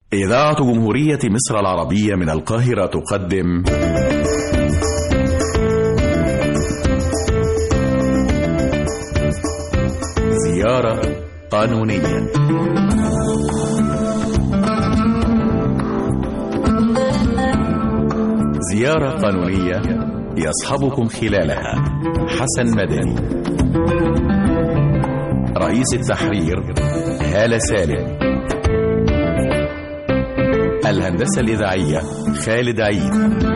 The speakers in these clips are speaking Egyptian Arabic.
إذاعة جمهورية مصر العربية من القاهرة تقدم زيارة قانونية زيارة قانونية يصحبكم خلالها حسن مدني رئيس التحرير هالة سالم الهندسة الإذاعية خالد عيد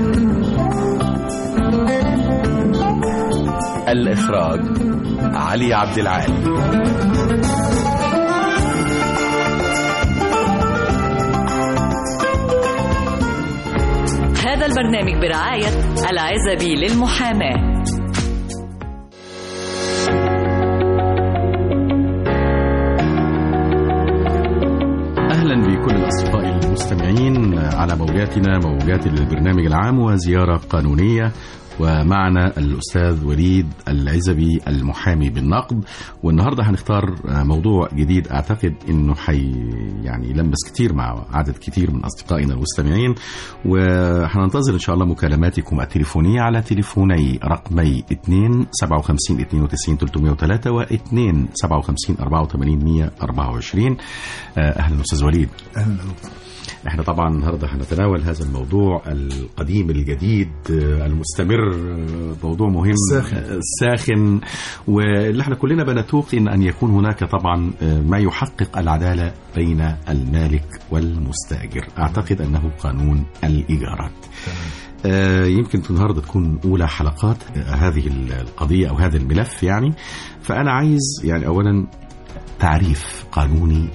الإخراج علي عبد العال هذا البرنامج برعاية العزبي للمحاماة اهلا بكل الاصدقاء المستمعين على موجاتنا موجات البرنامج العام وزياره قانونيه ومعنا الاستاذ وليد العزبي المحامي بالنقد والنهارده هنختار موضوع جديد اعتقد انه حي يعني يلمس كتير مع عدد كتير من اصدقائنا المستمعين وهننتظر ان شاء الله مكالماتكم التليفونيه على تليفوني رقمي 2 57 92 303 و 2 57 84 124 اهلا استاذ وليد اهلا دكتور احنا طبعا النهارده هنتناول هذا الموضوع القديم الجديد المستمر موضوع مهم الساخن. الساخن واللي احنا كلنا بنتوقن ان يكون هناك طبعا ما يحقق العداله بين المالك والمستاجر اعتقد انه قانون الايجارات آه، يمكن في النهارده تكون اولى حلقات هذه القضيه او هذا الملف يعني فانا عايز يعني اولا تعريف قانوني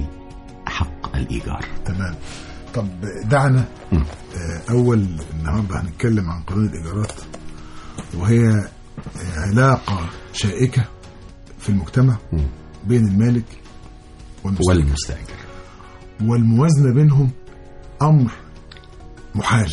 لحق الايجار تمام طب دعنا م. آه، اول النهارده هنتكلم عن قانون الايجارات وهي آه، علاقه شائكه في المجتمع م. بين المالك والمستأجر والمستاجر والموازنه بينهم امر محال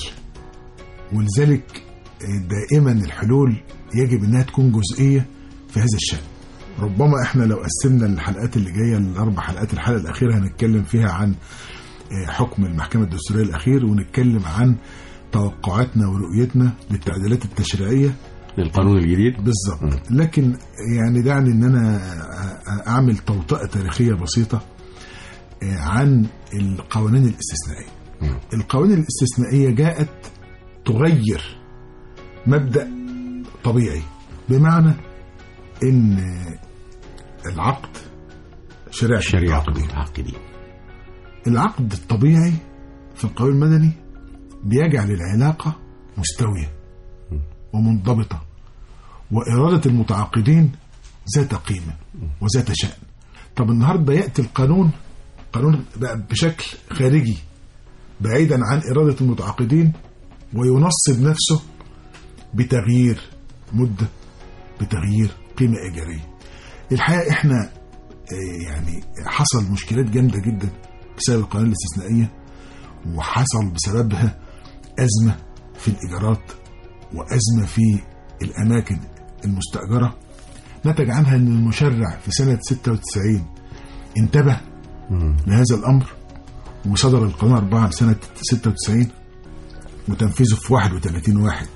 ولذلك آه، دائما الحلول يجب انها تكون جزئيه في هذا الشان ربما احنا لو قسمنا الحلقات اللي جايه الاربع حلقات الحلقه الاخيره هنتكلم فيها عن آه، حكم المحكمه الدستوريه الاخير ونتكلم عن توقعاتنا ورؤيتنا للتعديلات التشريعيه للقانون الجديد بالظبط لكن يعني دعني ان انا أ- اعمل توطئه تاريخيه بسيطه آه، عن القوانين الاستثنائيه مم. القوانين الاستثنائيه جاءت تغير مبدا طبيعي بمعنى ان العقد شريعه شريعة التعاقد. المتعاقدين العقد الطبيعي في القانون المدني بيجعل العلاقة مستوية ومنضبطة وإرادة المتعاقدين ذات قيمة وذات شأن طب النهاردة يأتي القانون قانون بقى بشكل خارجي بعيدا عن إرادة المتعاقدين وينصب نفسه بتغيير مدة بتغيير قيمة إيجارية الحقيقة إحنا آه، يعني حصل مشكلات جامدة جدا بسبب القوانين الاستثنائية وحصل بسببها أزمة في الإيجارات وأزمة في الأماكن المستأجرة نتج عنها أن المشرع في سنة 96 انتبه لهذا الأمر وصدر القانون 4 سنة 96 وتنفيذه في 31 واحد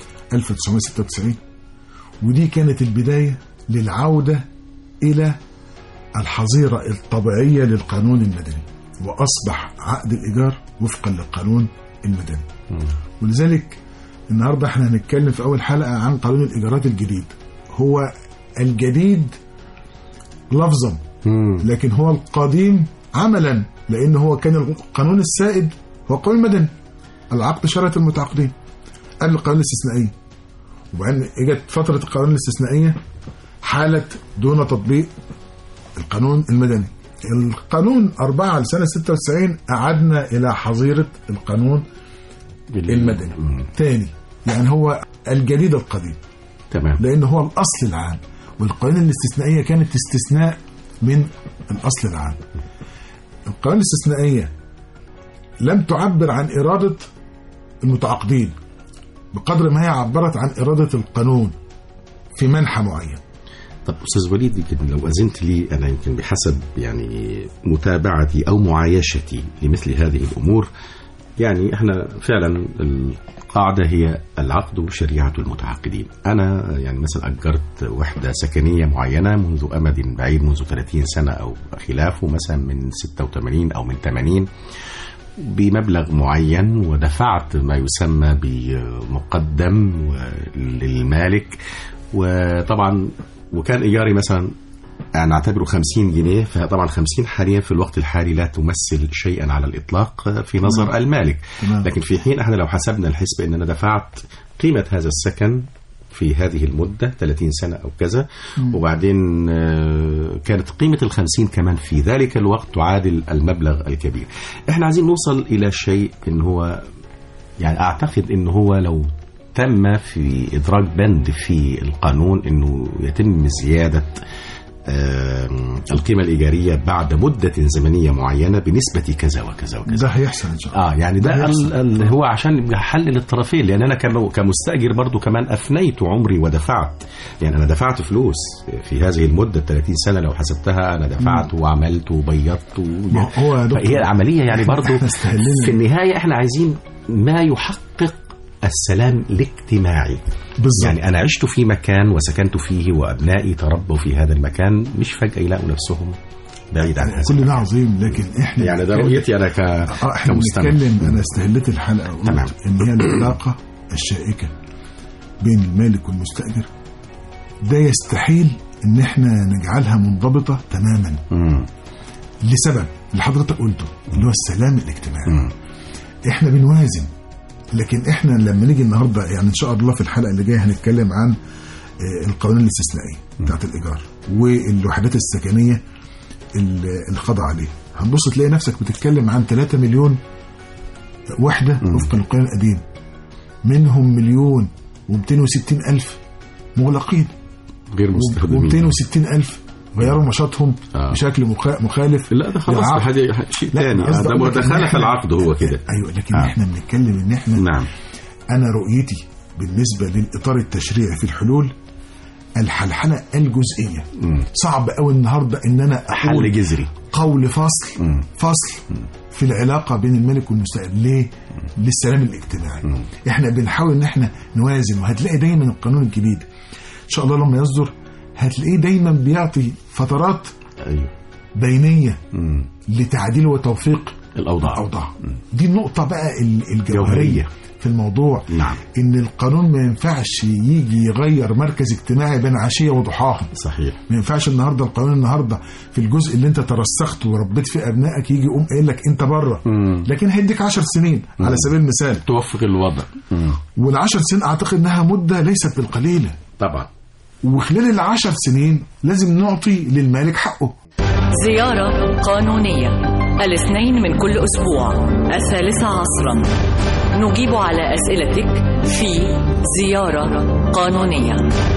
1996 ودي كانت البداية للعودة إلى الحظيرة الطبيعية للقانون المدني وأصبح عقد الإيجار وفقا للقانون المدني ولذلك النهاردة احنا هنتكلم في أول حلقة عن قانون الإيجارات الجديد هو الجديد لفظا لكن هو القديم عملا لأن هو كان القانون السائد هو القانون المدني العقد شرط المتعاقدين قبل القانون الاستثنائية وبعدين اجت فترة القانون الاستثنائية حالة دون تطبيق القانون المدني القانون 4 لسنة 96 أعدنا إلى حظيرة القانون المدني مم. تاني يعني هو الجديد القديم تمام لأنه هو الأصل العام والقوانين الاستثنائية كانت استثناء من الأصل العام القوانين الاستثنائية لم تعبر عن إرادة المتعاقدين بقدر ما هي عبرت عن إرادة القانون في منحى معين طب استاذ وليد يمكن لو اذنت لي انا يمكن بحسب يعني متابعتي او معايشتي لمثل هذه الامور يعني احنا فعلا القاعده هي العقد شريعه المتعاقدين. انا يعني مثلا اجرت وحده سكنيه معينه منذ امد بعيد منذ 30 سنه او خلافه مثلا من 86 او من 80 بمبلغ معين ودفعت ما يسمى بمقدم للمالك وطبعا وكان ايجاري مثلا أنا أعتبره 50 جنيه فطبعا 50 حاليا في الوقت الحالي لا تمثل شيئا على الإطلاق في نظر تمام. المالك تمام. لكن في حين احنا لو حسبنا الحسبة أن أنا دفعت قيمة هذا السكن في هذه المدة 30 سنة أو كذا وبعدين آه، كانت قيمة الخمسين كمان في ذلك الوقت تعادل المبلغ الكبير احنا عايزين نوصل إلى شيء إن هو يعني أعتقد إن هو لو تم في إدراج بند في القانون إنه يتم زيادة آم، القيمة الإيجارية بعد مدة زمنية معينة بنسبة كذا وكذا وكذا ده هيحصل ان شاء الله اه يعني ده ده ال- ال- هو عشان يبقى حل للطرفين لان انا كم- كمستاجر برضو كمان افنيت عمري ودفعت يعني انا دفعت فلوس في هذه المده 30 سنه لو حسبتها انا دفعت وعملت وبيضت و... ما هو يا دكتور فهي عمليه يعني برضو إحنا استهلنا. في النهايه احنا عايزين ما يحقق السلام الاجتماعي بالظبط يعني انا عشت في مكان وسكنت فيه وابنائي تربوا في هذا المكان مش فجاه يلاقوا نفسهم بعيد عن هذا كل ده عظيم لكن احنا يعني ده بنتكلم- رؤيتي انا ك... اه احنا كمستمع بنتكلم انا استهلت الحلقه وقلت تمام. ان هي العلاقه الشائكه بين المالك والمستاجر ده يستحيل ان احنا نجعلها منضبطه تماما مم. لسبب اللي حضرتك قلته اللي هو السلام الاجتماعي مم. احنا بنوازن لكن احنا لما نيجي النهارده يعني ان شاء الله في الحلقه اللي جايه هنتكلم عن آه، القوانين الاستثنائيه بتاعت الايجار والوحدات السكنيه ال- الخاضعه عليه هتبص تلاقي نفسك بتتكلم عن 3 مليون وحده وفقا للقانون القديم منهم مليون و260 الف مغلقين غير مستخدمين و260 الف غيروا نشاطهم آه. بشكل مخ- مخالف لا ده خلاص ده للعقد. حاجه شيء لا، ثاني قصدي ده أقول لك إن متخالف إحنا- العقد هو كده ايوه لكن آه. آه. احنا بنتكلم ان احنا نعم انا رؤيتي بالنسبه للاطار التشريعي في الحلول الحلحله الجزئيه مم. صعب قوي النهارده ان انا حل اقول جذري قول فصل مم. فصل في العلاقه بين الملك والمستأجر ليه للسلام الاجتماعي احنا بنحاول ان احنا نوازن وهتلاقي دايما القانون الجديد ان شاء الله لما يصدر هتلاقيه دايما بيعطي فترات ايوه بينيه مم. لتعديل وتوفيق الاوضاع الاوضاع دي النقطه بقى ال- الجوهريه جوهرية. في الموضوع نعم ان القانون ما ينفعش يجي يغير مركز اجتماعي بين عشيه وضحاها صحيح ما ينفعش النهارده القانون النهارده في الجزء اللي انت ترسخت وربيت فيه ابنائك يجي يقوم قايل لك انت بره مم. لكن هيديك 10 سنين على سبيل المثال توفق الوضع مم. والعشر سنين اعتقد انها مده ليست بالقليله طبعا وخلال العشر سنين لازم نعطي للمالك حقه زيارة قانونية الاثنين من كل أسبوع الثالثة عصرا نجيب على أسئلتك في زيارة قانونية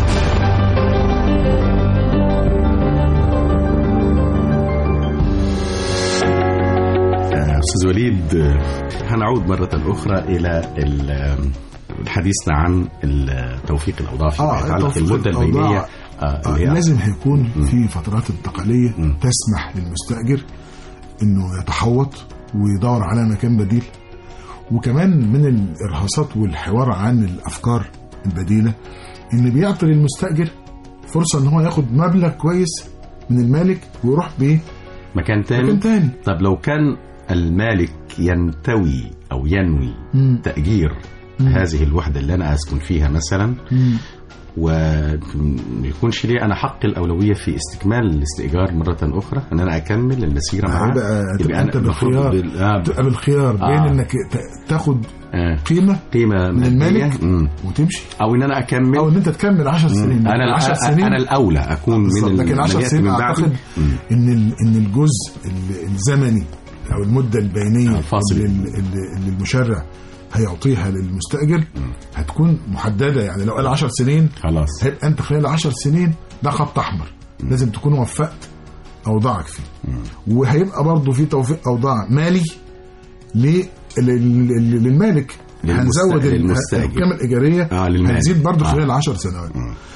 آه، استاذ وليد آه، هنعود مره اخرى الى ال- آه، حديثنا عن ال- توفيق الاوضاع فيما يتعلق توفيق المده الأوضاع. البينيه آه، آه اللي هي لازم هيكون في فترات انتقاليه تسمح للمستاجر انه يتحوط ويدور على مكان بديل وكمان من الارهاصات والحوار عن الافكار البديله ان بيعطي للمستاجر فرصه ان هو ياخد مبلغ كويس من المالك ويروح بيه مكان تاني مكان تاني طب لو كان المالك ينتوي او ينوي مم. تأجير هذه الوحدة اللي أنا أسكن فيها مثلا مم. وما يكونش لي أنا حق الأولوية في استكمال الاستئجار مرة أخرى أن أنا أكمل المسيرة معاه هيبقى يبقى تبقى أنا انت المفروض بالخيار بال- آه، تبقى بالخيار بين آه. انك ت- تاخد آه، قيمه قيمة من مادية. المالك مم. وتمشي أو إن أنا أكمل او ان انت تكمل 10 سنين أنا 10 سنين أنا الأولى أكون من بالظبط. لكن ال- 10 من يأتي سنين من بعدي. اعتقد مم. ان ال- ان الجزء ال- الزمني او المده البينيه الفاصل. اللي, اللي اللي المشرع هيعطيها للمستاجر هتكون محدده يعني لو قال 10 سنين خلاص هيبقى انت خلال 10 سنين ده خط احمر لازم تكون وفقت اوضاعك فيه وهيبقى برضه في توفيق اوضاع مالي لل- لل- للمالك للمست- هنزود ال- للمستأجر. القيمه الايجاريه آه، للمالك. هتزيد برضه آه. خلال 10 سنوات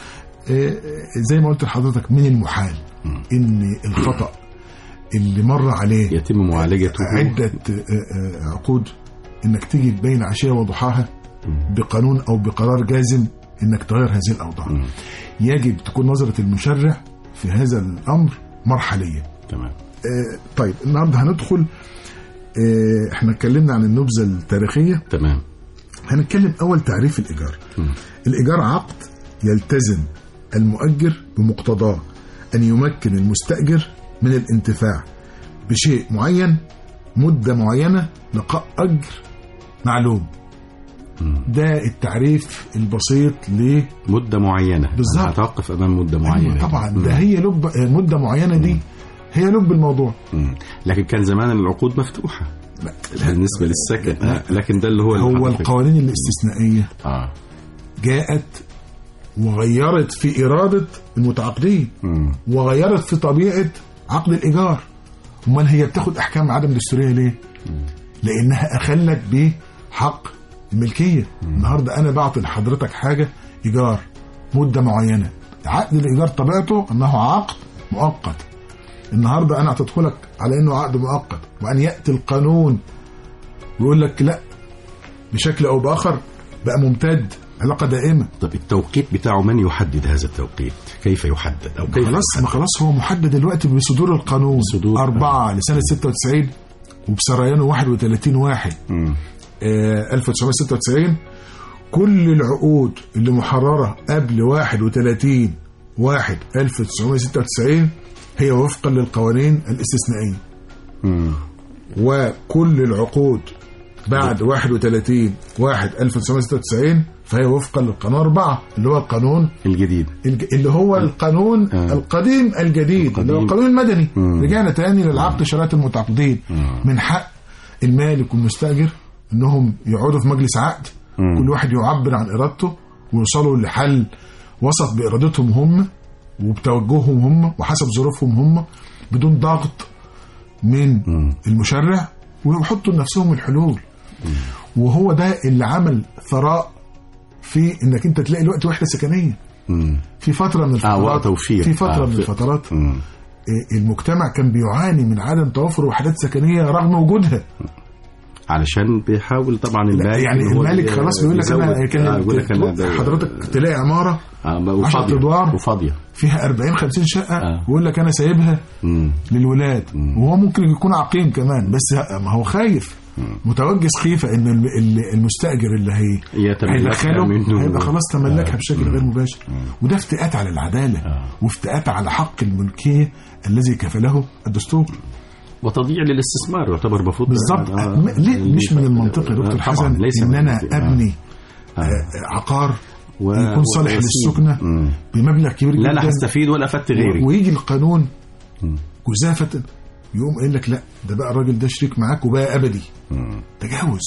آه، آه، زي ما قلت لحضرتك من المحال ان الخطا اللي مر عليه يتم معالجته عده آه، آه، عقود انك تيجي تبين عشيه وضحاها بقانون او بقرار جازم انك تغير هذه الاوضاع مم. يجب تكون نظره المشرع في هذا الامر مرحليه تمام آه، طيب النهارده هندخل آه، احنا اتكلمنا عن النبذه التاريخيه تمام هنتكلم اول تعريف الايجار مم. الايجار عقد يلتزم المؤجر بمقتضاه ان يمكن المستاجر من الانتفاع بشيء معين مده معينه لقاء اجر معلوم ده التعريف البسيط ل مدة معينة بالظبط. أنا هتوقف أمام مدة معينة أيوة طبعا مم. ده هي لب مده معينه دي هي لب الموضوع مم. لكن كان زمان العقود مفتوحة لا بالنسبة للسكن آه، لكن ده اللي هو هو حضرتك- القوانين الاستثنائيه اه جاءت وغيرت في اراده المتعاقدين مم. وغيرت في طبيعه عقد الايجار امال هي بتاخد احكام عدم دستوريه ليه لانها اخلت بحق الملكيه النهارده انا بعطي لحضرتك حاجه ايجار مده معينه عقد الايجار طبيعته انه عقد مؤقت النهارده انا اعطيته لك على انه عقد مؤقت وان ياتي القانون ويقول لك لا بشكل او باخر بقى ممتد علاقه دائمه طب التوقيت بتاعه من يحدد هذا التوقيت كيف يحدد أو كيف خلاص ما يحدد؟ خلاص هو محدد دلوقتي بصدور القانون صدور. أربعة لسنة 96 وبسريانه 31 واحد مم. آه 1996 كل العقود اللي محررة قبل 31 واحد 1996 هي وفقا للقوانين الاستثنائية مم. وكل العقود بعد 31 واحد 1996 فهي وفقا للقانون 4 اللي هو القانون الجديد الج- اللي هو القانون آه. القديم الجديد اللي هو القديم. القانون المدني مم. رجعنا تاني للعقد شرائط المتعاقدين مم. من حق المالك والمستاجر انهم يقعدوا في مجلس عقد مم. كل واحد يعبر عن ارادته ويوصلوا لحل وسط بارادتهم هم وبتوجههم هم وحسب ظروفهم هم بدون ضغط من مم. المشرع ويحطوا لنفسهم الحلول وهو ده اللي عمل ثراء في انك انت تلاقي الوقت وحده سكنيه مم. في فتره من آه الفترات وقت توفير في فتره آه من في- الفترات مم. آه، المجتمع كان بيعاني من عدم توفر وحدات سكنيه رغم وجودها علشان بيحاول طبعا لا المالك يعني إن هو المالك خلاص بيقول لك انا يزود- كان آه، يقول لك انا ده- حضرتك تلاقي عماره آه، بقى 10 وفاضية أدوار. وفاضية فيها 40 50 شقه آه. ويقول لك انا سايبها مم. للولاد مم. وهو ممكن يكون عقيم كمان بس ما هو خايف متوجس خيفه ان الم- ال- المستاجر اللي هي يتملكها هيدخله منه هيبقى خلاص تملكها آه. بشكل غير مباشر وده افتئات على العداله آه. وافتئات على حق الملكيه الذي كفله الدستور وتضييع للاستثمار يعتبر المفروض بالظبط آه، م- ليه مش من آه، المنطقي يا دكتور طبعاً، حسن ليس ان من انا المنطقي. آه. ابني آه. آه، عقار و- يكون صالح ويسير. للسكنه مم. بمبلغ كبير لا جدا انا هستفيد ولا افدت غيري ويجي القانون مم. جزافة يقوم قايل لك لا ده بقى الراجل ده شريك معاك وبقى ابدي مم. تجاوز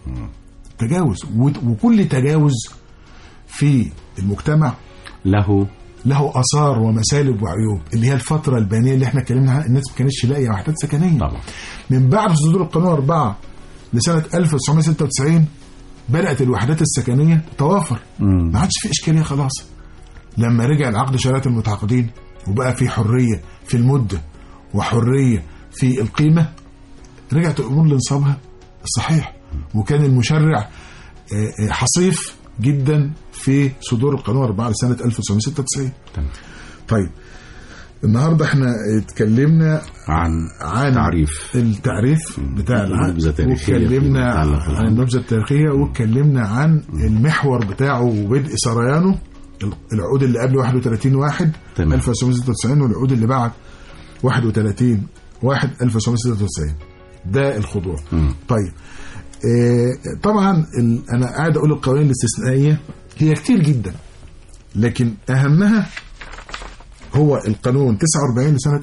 تجاوز و- وكل تجاوز في المجتمع له له اثار ومسالب وعيوب اللي هي الفتره البانيه اللي احنا اتكلمنا عنها الناس ما كانتش لاقيه وحدات سكنيه طبعا من بعد صدور القانون 4 لسنه 1996 بدات الوحدات السكنيه تتوافر مم. ما عادش في اشكاليه خلاص لما رجع العقد شرائط المتعاقدين وبقى في حريه في المده وحريه في القيمه رجعت الامور لنصابها الصحيح وكان المشرع آه، آه، حصيف جدا في صدور القانون 4 لسنه 1996 تمام. طيب النهارده احنا اتكلمنا عن عن تعريف التعريف بتاع العقد النبذة التاريخية واتكلمنا فيما يتعلق بالعقد. عن النبذه التاريخيه واتكلمنا عن المحور بتاعه وبدء سريانه العقود اللي قبل 31 واحد تمام. 1996 والعقود اللي بعد 31 واحد 1996 ده الخضوع مم. طيب آه طبعا ال- انا قاعد اقول القوانين الاستثنائيه هي كتير جدا لكن اهمها هو القانون 49 لسنه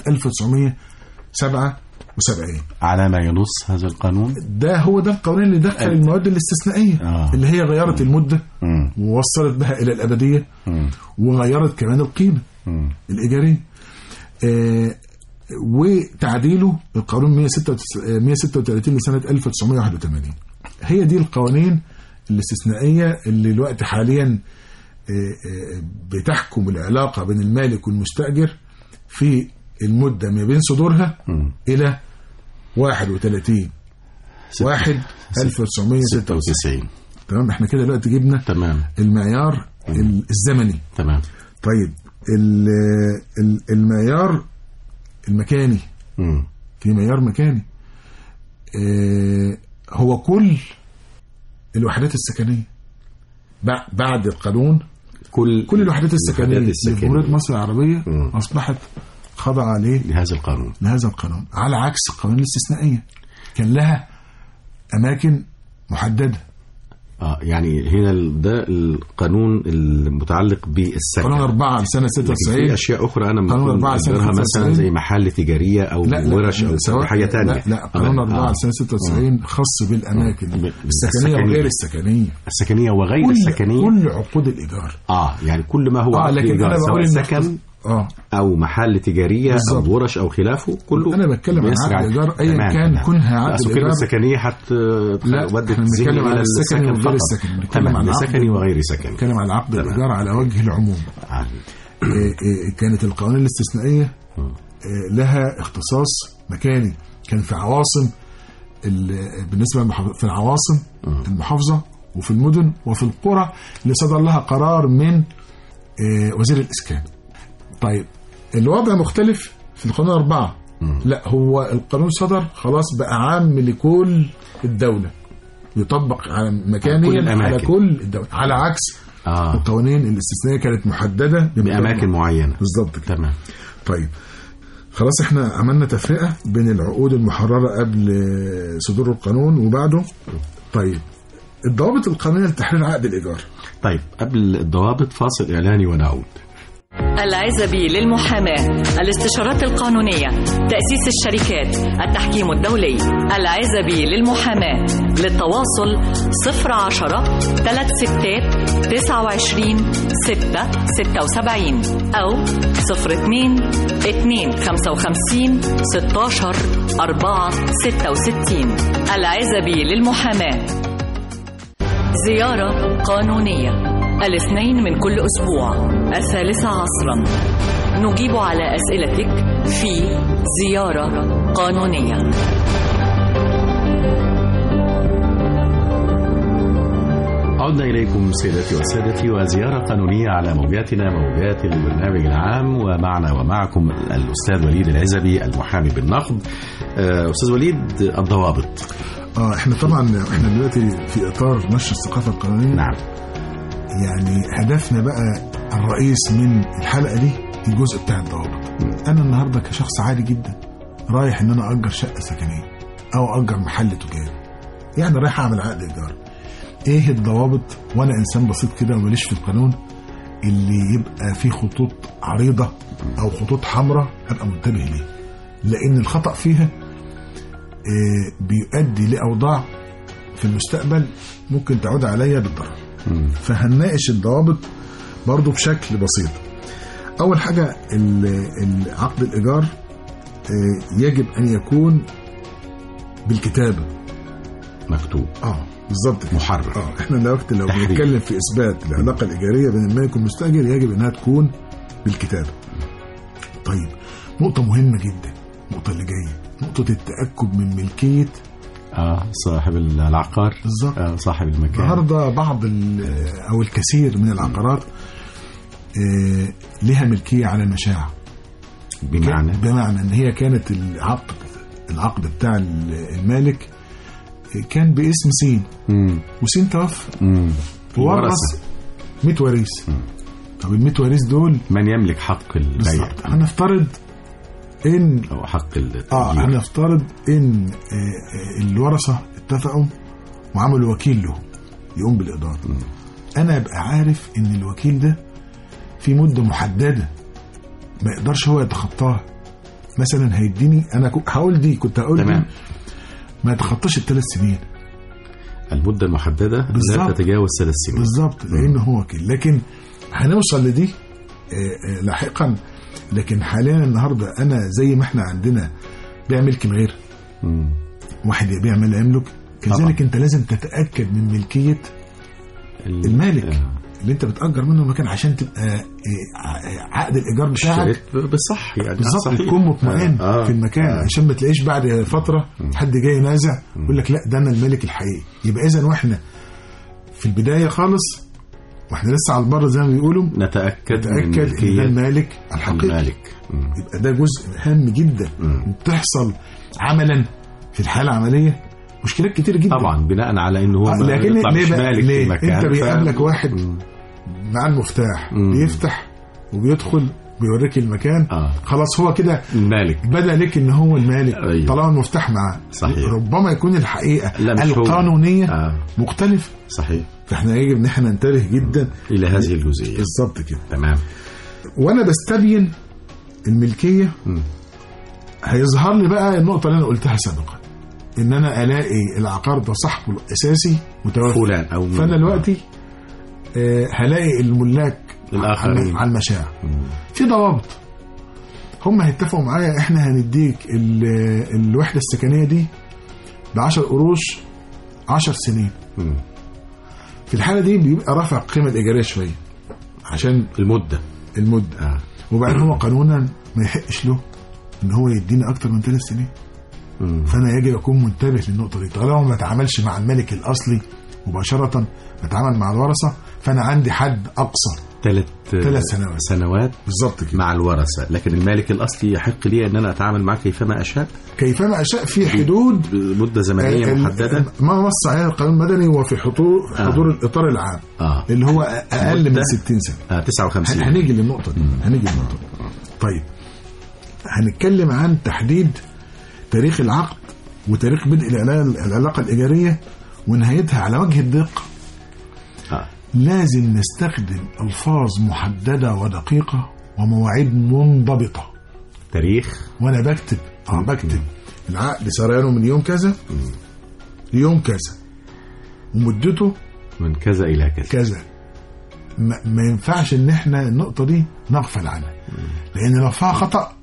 1977 على ما ينص هذا القانون ده هو ده القانون اللي دخل المواد الاستثنائيه آه. اللي هي غيرت المده مم. ووصلت بها الى الابديه مم. وغيرت كمان القيمه مم. الايجاريه آه وتعديله القانون 136 136 لسنه 1981 هي دي القوانين الاستثنائيه اللي الوقت حاليا آه، آه، بتحكم العلاقة بين المالك والمستأجر في المدة ما بين صدورها مم. إلى 31 ستة- واحد 1996 96 تمام احنا كده دلوقتي جبنا تمام المعيار ال- الزمني تمام طيب ال- ال- المعيار المكاني مم. في معيار مكاني آه، هو كل الوحدات السكنية بع- بعد القانون كل كل الوحدات السكنية الوحدات في السكنية. جمهورية مصر العربية مم. أصبحت خاضعة ليه لهذا القانون لهذا القانون على عكس القوانين الاستثنائية كان لها أماكن محددة اه يعني هنا ال- ده القانون المتعلق بالسكن قانون 4 سنة لكن في 96 اشياء اخرى انا قانون ممكن أربعة سنة اقدرها مثلا 96. زي محل تجاريه او لا لا ورش او سواء- حاجه ثانيه لا, لا قانون 4 سنة 96 خاص بالأماكن ب- السكنية السكنية. وغير السكنية السكنيه وغير كل السكنيه كل عقود الإيجار اه يعني كل ما هو اه عقد لكن إيجار، انا سواء بقول ان سكن اه او محل تجاريه بالظبط. او ورش او خلافه كله انا بتكلم عن بيسرع. عقد ايجار ايا تمام، كان تمام. كونها عقد أصل كلمة ايجار سكنيه حت لا ودت احنا ذهني بنتكلم إلى عن السكني السكن وغير فقط. السكني بنتكلم تمام عن عقد سكني وغير سكني بنتكلم عن عقد تمام. الايجار على وجه العموم آه. إيه إيه كانت القوانين الاستثنائيه مم. إيه لها اختصاص مكاني كان في عواصم ال- بالنسبه للمحافظ- في العواصم المحافظه وفي المدن وفي القرى اللي صدر لها قرار من إيه وزير الاسكان طيب الوضع مختلف في القانون أربعة لا هو القانون صدر خلاص بقى عام لكل الدولة يطبق على على كل مكانيا الأماكن. على كل الدولة على عكس اه القوانين الاستثنائية كانت محددة باماكن معينه بالظبط كده تمام طيب خلاص احنا عملنا تفرقة بين العقود المحررة قبل صدور القانون وبعده طيب الضوابط القانونية لتحرير عقد الإيجار طيب قبل الضوابط فاصل اعلاني ونعود العزبي للمحاماة الاستشارات القانونية تأسيس الشركات التحكيم الدولي العزبي للمحاماة للتواصل 010 3 ستات 29 6 76 أو 02 2 55 16 4 66 العزبي للمحاماة زيارة قانونية الاثنين من كل أسبوع الثالثة عصرا نجيب على أسئلتك في زيارة قانونية عدنا إليكم سيداتي وسادتي وزيارة قانونية على موجاتنا موجات البرنامج العام ومعنا ومعكم الأستاذ وليد العزبي المحامي بالنقد آه، أستاذ وليد الضوابط اه احنا طبعا احنا دلوقتي في اطار نشر الثقافة القانونية نعم يعني هدفنا بقى الرئيس من الحلقة دي الجزء بتاع الضوابط أنا النهاردة كشخص عادي جدا رايح إن أنا أجر شقة سكنية أو أجر محل تجاري يعني رايح أعمل عقد إيجار إيه الضوابط وأنا إنسان بسيط كده وماليش في القانون اللي يبقى فيه خطوط عريضة أو خطوط حمراء أبقى منتبه ليه لأن الخطأ فيها آه، بيؤدي لأوضاع في المستقبل ممكن تعود عليا بالضرر مم. فهنناقش الضوابط برضو بشكل بسيط أول حاجة ال- ال- عقد الإيجار آه، يجب أن يكون بالكتابة مكتوب اه بالظبط كده. محرر. اه احنا دلوقتي لو تحرير. بنتكلم في اثبات العلاقه الايجاريه بين المالك والمستاجر يجب انها تكون بالكتابه. طيب نقطه مهمه جدا النقطه اللي جايه نقطه التاكد من ملكيه اه صاحب العقار بالظبط. آه صاحب المكان النهارده بعض ال- او الكثير من العقارات آه، لها ملكيه على المشاع بمعنى بمعنى ان هي كانت العقد العقد بتاع المالك كان باسم سين مم. وسين توفى مم. ورث 100 وريث طب ال 100 وريث دول من يملك حق البيع بالظبط هنفترض ان او حق ال- اه التأجير. هنفترض ان آه، آه، الورثه اتفقوا وعملوا وكيل له يقوم بالاداره انا ابقى عارف ان الوكيل ده في مده محدده ما يقدرش هو يتخطاها مثلا هيديني انا كو- هقول دي كنت هقول دي تمام. ما يتخطاش الثلاث سنين المدة المحددة لا بالظبط. تتجاوز ثلاث سنين بالظبط لان هو وكيل لكن هنوصل لدي آه، آه، لاحقا لكن حاليا النهارده انا زي ما احنا عندنا بيع ملك الغير مم. واحد يبيع ما لا يملك كذلك طبعا. انت لازم تتاكد من ملكيه ال- المالك آه. اللي انت بتاجر منه المكان عشان تبقى آه، ع- عقد الايجار بتاعك اشتريت ب- بالصح يعني بالظبط صحيح. تكون مطمئن آه، آه. في المكان آه. عشان ما تلاقيش بعد فتره حد جاي ينازع يقول لك لا ده انا الملك الحقيقي يبقى اذا واحنا في البدايه خالص واحنا لسه على البر زي ما بيقولوا نتاكد من تاكد ان ده ملكية المالك الحقيقي المالك مم. يبقى ده جزء هام جدا مم. وبتحصل عملا في الحاله العمليه مشكلات كتير جدا طبعا بناء على انه هو آه، ما لكن يطلع ليه مش بقى مالك ليه؟ في المكان انت بيقابلك ف- واحد مم. مع المفتاح مم. بيفتح وبيدخل بيوريك المكان آه. خلاص هو كده المالك بدا لك ان هو المالك أيوة. طالما المفتاح معاه صحيح. ربما يكون الحقيقه لا، مش هو. القانونيه آه. مختلفه صحيح فاحنا يجب ان احنا ننتبه جدا الى هذه الجزئيه بالظبط كده تمام وانا بستبين الملكيه مم. هيظهر لي بقى النقطه اللي انا قلتها سابقا ان انا الاقي العقار ده صاحبه الاساسي متوفى فلان او فانا دلوقتي آه، هلاقي الملاك الآخرين. على- على المشاع مم. في ضوابط هم هيتفقوا معايا احنا هنديك ال- الوحده السكنيه دي ب 10 قروش 10 سنين مم. في الحاله دي بيبقى رافع القيمه الايجاريه شويه عشان المده المده آه. وبعدين هو قانونا ما يحقش له ان هو يديني اكتر من ثلاث سنين مم. فانا يجب اكون منتبه للنقطه دي طالما ما اتعاملش مع الملك الاصلي مباشره بتعامل مع الورثه فانا عندي حد اقصى ثلاث ثلاث سنوات. سنوات بالظبط كده مع الورثه لكن المالك الاصلي يحق لي ان انا اتعامل معه كيفما اشاء كيفما اشاء في حدود مده زمنيه ال- محدده ما نص عليها القانون المدني وفي حضور آه. حضور الاطار العام اه اللي هو اقل من مدة؟ 60 سنه آه 59 هن- هنيجي للنقطه دي هنيجي للنقطه دي طيب هنتكلم عن تحديد تاريخ العقد وتاريخ بدء العلا- العلاقه الايجاريه ونهايتها على وجه الدقه آه. لازم نستخدم الفاظ محدده ودقيقه ومواعيد منضبطه تاريخ وانا بكتب اه بكتب العقد سريانه من يوم كذا ليوم كذا ومدته من كذا الى كذا كذا ما, ما ينفعش ان احنا النقطه دي نغفل عنها لان لو فيها خطا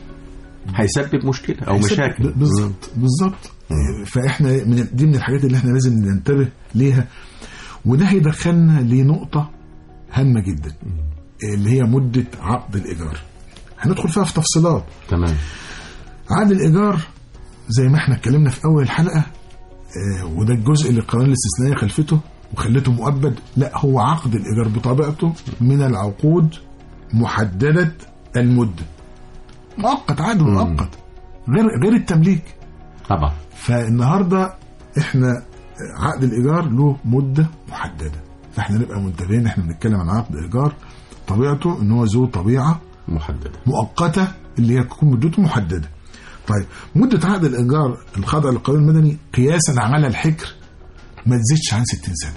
هيسبب مشكله او هيسبب- مشاكل ب- بالظبط بالظبط فاحنا من دي من الحاجات اللي احنا لازم ننتبه ليها وده هيدخلنا لنقطه هامه جدا اللي هي مده عقد الايجار هندخل فيها في تفصيلات تمام عقد الايجار زي ما احنا اتكلمنا في اول الحلقه آه، وده الجزء اللي القانون الاستثنائيه خلفته وخلته مؤبد لا هو عقد الايجار بطبيعته من العقود محدده المده مؤقت عقد مؤقت غير غير التمليك طبعا فالنهارده احنا آه، عقد الايجار له مده محدده فاحنا نبقى منتبهين احنا بنتكلم عن عقد ايجار طبيعته ان هو ذو طبيعه محدده مؤقته اللي هي تكون مدته محدده. طيب مده عقد الايجار الخاضع للقانون المدني قياسا على الحكر ما تزيدش عن 60 سنه.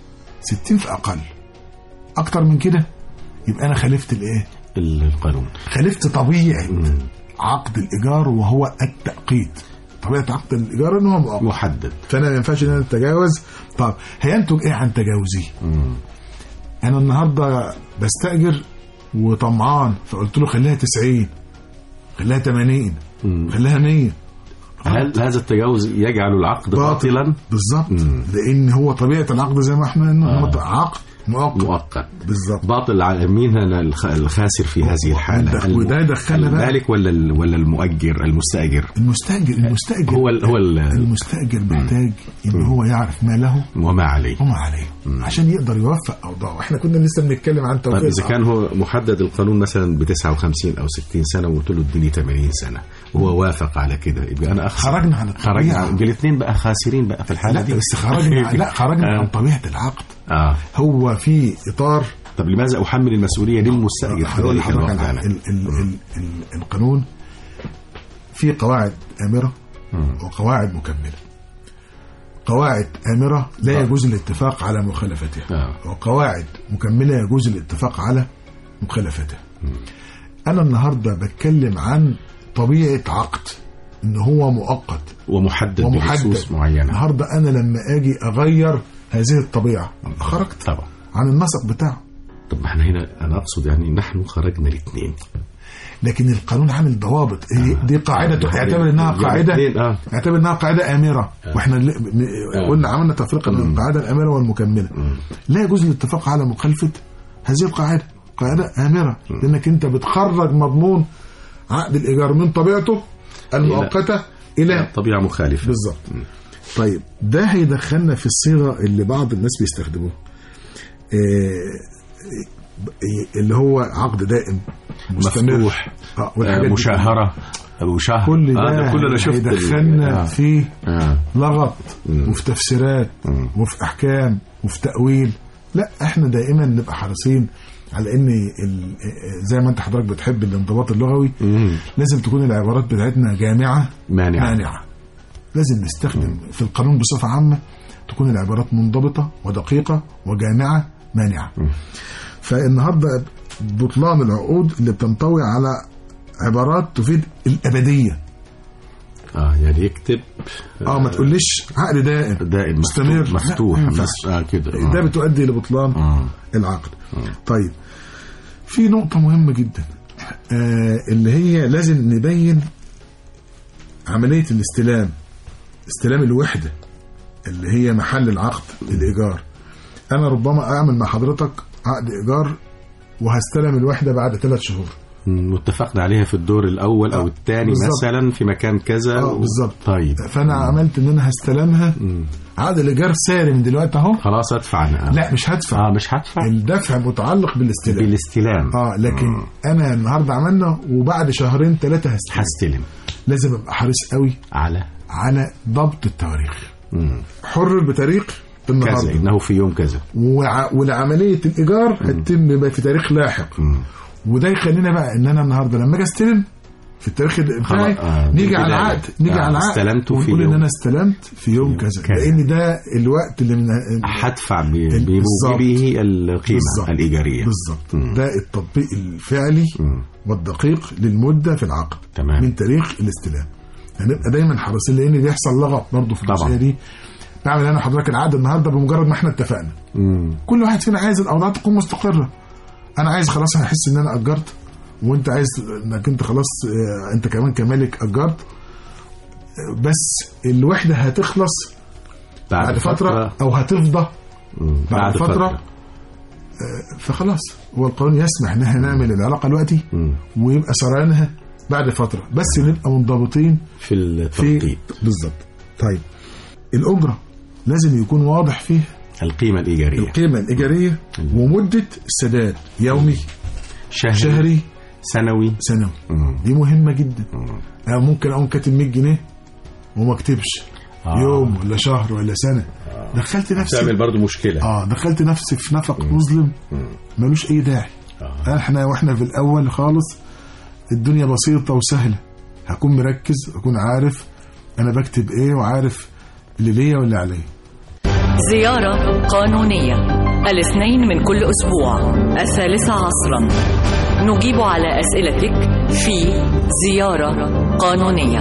60 في اقل. اكتر من كده يبقى انا خالفت الايه؟ القانون خالفت طبيعه عقد الايجار وهو التأقيت. طبيعه عقد الايجار ان هو مؤقت. محدد فانا ما ينفعش ان انا اتجاوز. طب هينتج ايه عن تجاوزي؟ مم. انا النهارده بستاجر وطمعان فقلت له خليها 90 خليها 80 مم. خليها 100 هل هذا التجاوز يجعل العقد باطلا بالظبط مم. لان هو طبيعه العقد زي ما احنا انه آه. عقد مؤقت مؤقت بالظبط باطل على مين هنا الخ- الخاسر في هذه الحالة وده- الم- وده يدخلنا بقى- المالك ولا ال- ولا المؤجر المستأجر المستاجر المستاجر هو ال هو ال المستاجر محتاج ان هو يعرف ما له وما عليه وما عليه عشان يقدر يوفق اوضاعه احنا كنا لسه بنتكلم عن طيب توفيق اذا كان هو محدد القانون مثلا ب 59 او 60 سنه وقلت له اديني 80 سنه وهو وافق على كده يبقى انا اخسر خرجنا عن الطبيعة. خرجنا يبقى الاثنين بقى خاسرين بقى في الحاله لا دي بس خرجنا لا خرجنا عن آه. طبيعه العقد اه هو في اطار طب لماذا احمل المسؤوليه للمستاجر في هقول ذلك لحضرتك الوقت على يعني؟ ال ال ال ال القانون في قواعد آمرة وقواعد مكملة قواعد آمرة لا آه. يجوز الاتفاق على مخالفتها آه. وقواعد مكملة يجوز الاتفاق على مخالفتها أنا النهاردة بتكلم عن طبيعة عقد إن هو مؤقت ومحدد ومحدد بنصوص معينه النهاردة أنا لما أجي أغير هذه الطبيعة خرجت طبعا عن النسق بتاعه طب ما احنا هنا انا اقصد يعني نحن خرجنا الاثنين لكن القانون عامل ضوابط هي- دي قاعده اعتبر انها قاعده الاثنين، اه اعتبر انها قاعده امره واحنا اللي- م- قلنا عملنا تفرقه بين القاعده الامره والمكمله لا يجوز الاتفاق على مخالفه هذه القاعده قاعده امره لانك انت بتخرج مضمون عقد الايجار من طبيعته المؤقته الى طبيعه مخالفه بالظبط طيب ده هيدخلنا في الصيغه اللي بعض الناس بيستخدموها آه، اللي هو عقد دائم مستمر مفتوح آه، آه، والحاجات دي مشاهره وشهر كل ده, آه ده كل انا شفت ال- هيدخلنا آه. في آه. لغط وفي تفسيرات وفي احكام وفي تاويل لا احنا دائما نبقى حريصين على ان ال- زي ما انت حضرتك بتحب الانضباط اللغوي مم. لازم تكون العبارات بتاعتنا جامعه مانعه مانعه لازم نستخدم في القانون بصفه عامه تكون العبارات منضبطه ودقيقه وجامعه مانعه فالنهارده بطلان العقود اللي بتنطوي على عبارات تفيد الابديه اه يعني يكتب اه ما تقوليش عقد دائم دائم مستمر. مفتوح, مفتوح. لا، ما ينفعش. مس- اه كده آه. ده بتؤدي لبطلان آه. العقد طيب في نقطة مهمة جدا آه اللي هي لازم نبين عملية الاستلام استلام الوحدة اللي هي محل العقد الإيجار أنا ربما أعمل مع حضرتك عقد إيجار وهستلم الوحدة بعد ثلاث شهور مم. واتفقنا عليها في الدور الاول او آه، الثاني بالظبط. مثلا في مكان كذا اه و- بالظبط طيب فأنا عملت إن أنا هستلمها عقد الإيجار ساري من دلوقتي أهو خلاص ادفع انا آه. لا مش هدفع اه مش هدفع الدفع متعلق بالاستلام بالاستلام اه لكن انا النهارده عملنا وبعد شهرين ثلاثه هستلم هستلم لازم ابقى حريص قوي على على ضبط التواريخ مم. حرر بتاريخ كذا النهارده انه في يوم كذا وع- ولعمليه الايجار هتتم بقى في تاريخ لاحق مم. وده يخلينا بقى ان انا النهارده لما اجي استلم في التاريخ بتاعي خلاص، آه، نيجي على بالبداية. العقد نيجي آه، على العقد استلمته في ونقول ان يوم. انا استلمت في يوم كذا كذا. لان ده الوقت اللي من هدفع ب- بالظبط. بموجبه القيمه بالظبط. الايجاريه بالظبط مم. ده التطبيق الفعلي مم. والدقيق للمده في العقد تمام. من تاريخ الاستلام هنبقى دايما حريصين لان بيحصل لغط برضه في طبعا. الجزئيه دي بعمل انا حضرتك العقد النهارده بمجرد ما احنا اتفقنا مم. كل واحد فينا عايز الاوضاع تكون مستقره انا عايز خلاص هحس ان انا اجرت وانت عايز انك انت خلاص آه، انت كمان كمالك اجرت آه، بس الوحده هتخلص بعد فتره او هتفضى مم. بعد فترة. فخلاص هو القانون يسمح ان احنا نعمل العلاقه دلوقتي مم. ويبقى سريانها بعد فتره بس نبقى منضبطين في في التوقيت بالظبط طيب الاجره لازم يكون واضح فيه القيمه الايجاريه القيمه الايجاريه ومده السداد يومي شهري, شهري سنوي سنوي مم. دي مهمه جدا مم. انا ممكن اقوم كاتب 100 جنيه وما اكتبش آه. يوم ولا شهر ولا سنه دخلت نفسي تعمل برضو مشكله اه دخلت نفسي في نفق مظلم ملوش اي داعي آه. احنا واحنا في الاول خالص الدنيا بسيطه وسهله هكون مركز اكون عارف انا بكتب ايه وعارف اللي ليا واللي عليا زيارة قانونية الاثنين من كل أسبوع الثالثة عصرا نجيب على أسئلتك في زيارة قانونية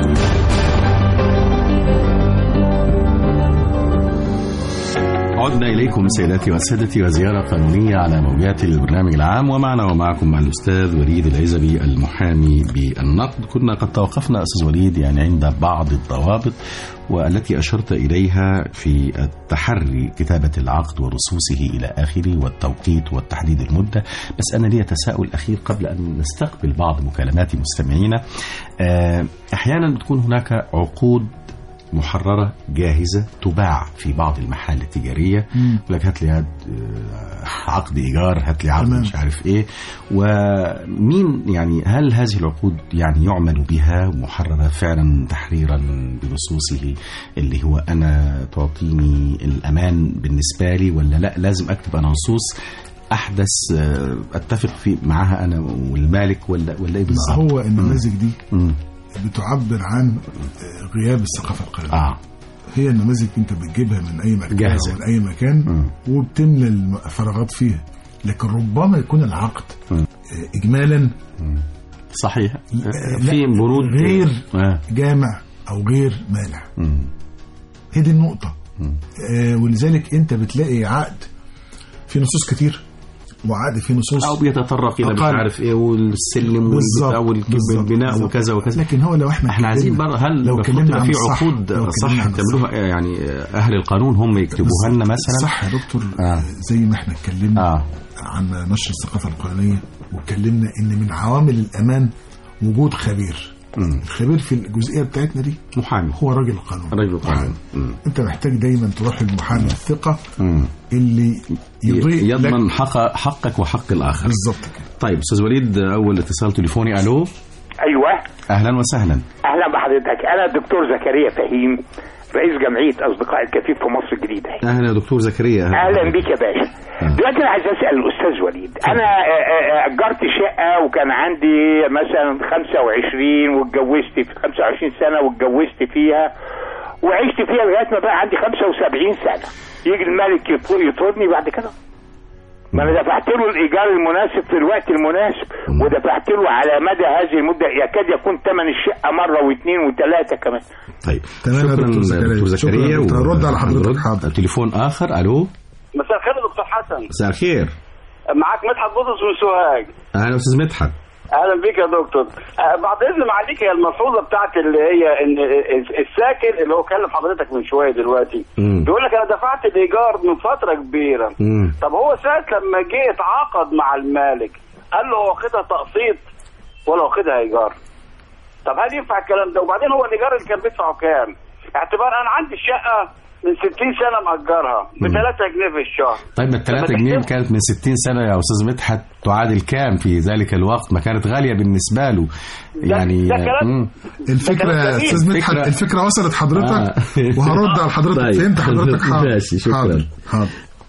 عدنا إليكم سيداتي وسادتي وزيارة قانونية على موجات البرنامج العام ومعنا ومعكم مع الأستاذ وليد العزبي المحامي بالنقد كنا قد توقفنا أستاذ وليد يعني عند بعض الضوابط والتي أشرت إليها في التحري كتابة العقد ورصوصه إلى آخره والتوقيت والتحديد المدة بس أنا لي تساؤل أخير قبل أن نستقبل بعض مكالمات مستمعينا آه، أحيانا بتكون هناك عقود محررة جاهزة تباع في بعض المحال التجارية يقول لك هات لي هاد آه، عقد إيجار هات لي عقد تمام. مش عارف إيه ومين يعني هل هذه العقود يعني يعمل بها محررة فعلا تحريرا بنصوصه اللي هو أنا تعطيني الأمان بالنسبة لي ولا لا لازم أكتب أنا نصوص أحدث آه، أتفق في معها أنا والمالك ولا ولا إيه لا بالظبط؟ هو النماذج دي مم. بتعبر عن آه، غياب الثقافه القانونيه آه هي النماذج انت بتجيبها من اي مكان جاهزة. او من اي مكان مم. وبتملى الفراغات فيها لكن ربما يكون العقد مم. آه، اجمالا صحيح لا، في بنود غير آه. جامع او غير مانع مم. هي دي النقطه مم. آه ولذلك انت بتلاقي عقد في نصوص كتير وعقد فيه نصوص او بيتطرق الى مش أقل. عارف ايه والسلم بالظبط، والبتاع بالظبط، والبناء بالظبط. وكذا وكذا لكن هو لو احنا احنا عايزين اتكلمنا- بقى هل لو المفروض اتكلمنا تبقى عن في الصح، عقود لو صح اتكلمنا عن تعملوها يعني اهل القانون هم يكتبوها لنا مثلا صح يا دكتور آه. زي ما احنا اتكلمنا اه عن نشر الثقافه القانونيه واتكلمنا ان من عوامل الامان وجود خبير مم. الخبير في الجزئيه بتاعتنا دي محامي هو راجل القانون رجل قانون مم. انت محتاج دايما تروح للمحامي الثقه مم. اللي يضيء لك يضمن حق حقك وحق الاخر بالظبط كده طيب استاذ وليد اول اتصال تليفوني الو ايوه اهلا وسهلا اهلا بحضرتك انا الدكتور زكريا فهيم رئيس جمعيه اصدقاء الكفيف في مصر الجديده اهلا يا دكتور زكريا اهلا بيك يا باشا آه. دلوقتي انا عايز اسال الاستاذ وليد انا آه، آه، اجرت شقه وكان عندي مثلا 25 واتجوزت في 25 سنه واتجوزت فيها وعشت فيها لغايه ما بقى عندي 75 سنه يجي الملك يطر- يطردني بعد كده ما انا دفعت له الايجار المناسب في الوقت المناسب ودفعت له على مدى هذه المده يكاد يكون ثمن الشقه مره واثنين وثلاثه كمان طيب تمام يا شكرا دكتور زكريا. دكتور زكريا شكرا. و- هرد على حضرتك. هنرد. حاضر. تليفون اخر الو مساء الخير يا دكتور حسن مساء الخير معاك مدحت بطرس من سوهاج اهلا استاذ مدحت اهلا بيك يا دكتور آه، بعد اذن معاليك هي الملحوظه بتاعت اللي هي ان الساكن اللي هو كلم حضرتك من شويه دلوقتي مم. بيقول لك انا دفعت الايجار من فتره كبيره مم. طب هو ساعه لما جه اتعاقد مع المالك قال له هو واخدها تقسيط ولا واخدها ايجار طب هل ينفع الكلام ده وبعدين هو الايجار اللي كان بيدفعه كام اعتبار انا عندي الشقه من 60 سنه مأجرها ب 3 جنيه في الشهر طيب ما الثلاثة لما جنيه تحسب- كانت من 60 سنة يا أستاذ مدحت تعادل كام في ذلك الوقت ما كانت غالية بالنسبة له يعني ده كلام- مم. الفكره كلام يا جميل. استاذ مدحت فكرة- الفكره وصلت حضرتك آه. وهرد على حضرتك طيب. فهمت حضرتك حاضر ماشي، شكرا. حاضر حاضر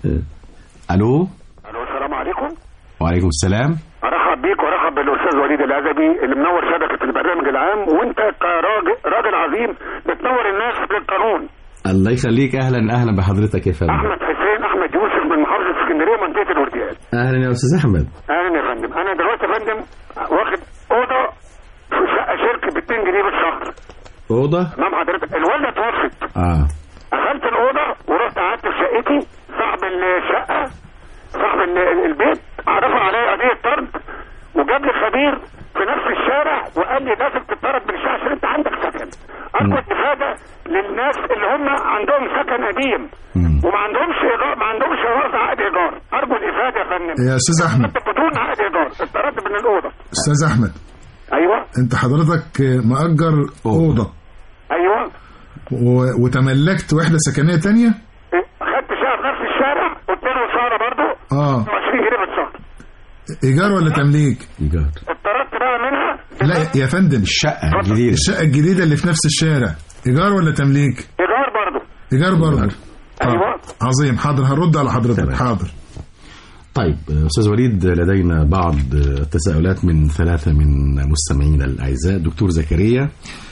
ألو الو السلام عليكم وعليكم السلام ارحب بيك وارحب بالاستاذ وليد العزبي اللي منور شبكه البرنامج العام وانت كراجل راجل عظيم بتنور الناس بالقانون الله يخليك أهلا أهلا بحضرتك يا فندم احمد حسين احمد يوسف من محافظه اسكندريه منطقه الورديان أهلا يا أستاذ أحمد اهلا يا فندم انا دلوقتي يا فندم واخد اوضه في شقه شركه ب 2 جنيه بالشهر أوضة امام حضرتك الوالده توفت آه قفلت الاوضه ورحت قعدت في شقتي صاحب الشقه صاحب ال- البيت عرفوا عليا قضيه طرد وجاب لي خبير في نفس الشارع وقال لي لازم تطرد من الشارع عشان انت عندك سكن ارجو استفاده للناس اللي هم عندهم سكن قديم مم. وما عندهمش ايجار ما عندهمش وضع عقد ايجار ارجو الافاده يا فندم يا استاذ احمد انت بدون عقد ايجار اتطردت من الاوضه استاذ احمد ايوه انت حضرتك مأجر اوضه ايوه و- وتملكت وحده سكنيه تانية خدت شقه في نفس الشارع قلت له ساره برضه اه 20 جنيه في الشهر ايجار ولا تمليك إيجار اتطردت بقى منها لا يا فندم الشقة الجديدة الشقه الجديده اللي في نفس الشارع ايجار ولا تمليك ايجار برضه ايجار برضه أيوة. طب، عظيم حاضر هرد على حضرتك تمام. حاضر طيب أستاذ وليد لدينا بعض التساؤلات من ثلاثة من مستمعينا الأعزاء دكتور زكريا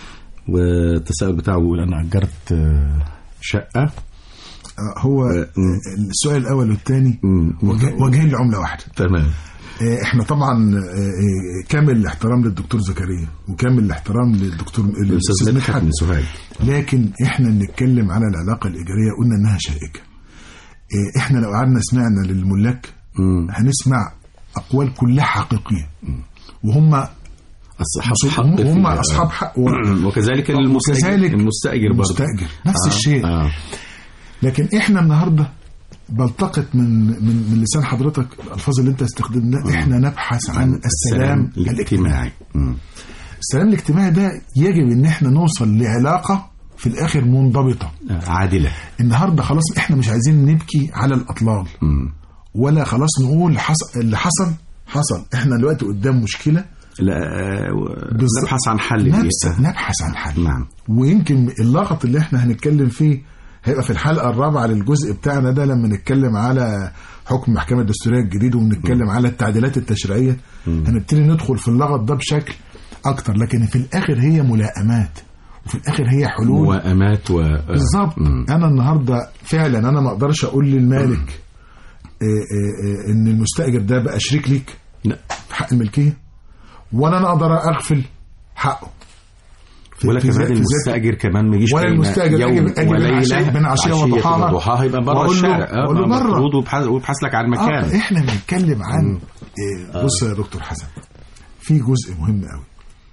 والتساؤل بتاعه بيقول أنا أجرت آه، شقة آه، هو السؤال الاول والثاني مم. وجهين لعمله واحده تمام آه، احنا طبعا آه، آه، كامل الاحترام للدكتور زكريا وكامل الاحترام للدكتور الأستاذ للاستاذ مدحت مدحت من سوهاج لكن احنا بنتكلم على العلاقه الايجاريه قلنا انها شائكه آه، احنا لو قعدنا سمعنا للملاك مم. هنسمع اقوال كلها حقيقيه وهم أصحاب حق هم, هم في- اصحاب حق و- وكذلك المستأجر وكذلك المستأجر برضه المستأجر نفس آه. الشيء آه. لكن احنا النهارده بلتقط من من من لسان حضرتك الالفاظ اللي انت استخدمناها احنا نبحث عن السلام الاجتماعي مم. السلام الاجتماعي ده يجب ان احنا نوصل لعلاقه في الاخر منضبطه آه، عادلة النهارده خلاص احنا مش عايزين نبكي على الاطلال مم. ولا خلاص نقول حصل اللي حصل حصل احنا دلوقتي قدام مشكله لا آه، و- بالظبط. نبحث عن حل نبس ليها. نبحث عن حل نعم ويمكن اللغط اللي احنا هنتكلم فيه هيبقى في الحلقه الرابعه للجزء بتاعنا ده لما نتكلم على حكم المحكمه الدستوريه الجديد ونتكلم على التعديلات التشريعيه هنبتدي ندخل في اللغط ده بشكل اكتر لكن في الاخر هي ملائمات وفي الاخر هي حلول وأمات و آه، بالظبط مم. انا النهارده فعلا انا ما اقدرش اقول للمالك إيه إيه إيه ان المستاجر ده بقى شريك ليك لا في حق الملكيه ولا انا اقدر اغفل حقه في- ولا في كمان ذات- في ذات- المستاجر كمان ما يجيش ولا بين المستأجر يوم أجي- أجي بين وليلة عشية- بين عشية وضحاها. وضحاها يبقى بره وأقول له- الشارع آه، وأقول له ما- بره. مفروض ويبحث ويبحث لك عن مكان آه احنا بنتكلم عن إيه بص يا دكتور حسن في جزء مهم قوي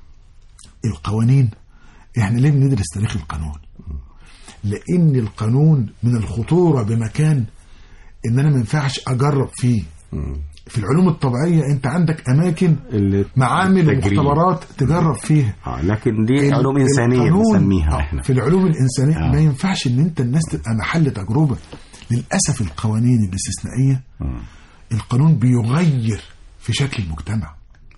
القوانين احنا ليه بندرس تاريخ القانون لان القانون من الخطوره بمكان ان انا ما ينفعش اجرب فيه في العلوم الطبيعيه انت عندك اماكن اللي- معامل التجريب. ومختبرات تجرب فيها آه لكن دي ال- علوم انسانيه القانون- بنسميها آه، احنا في العلوم الانسانيه آه. ما ينفعش ان انت الناس تبقى محل تجربه للاسف القوانين الاستثنائيه القانون بيغير في شكل المجتمع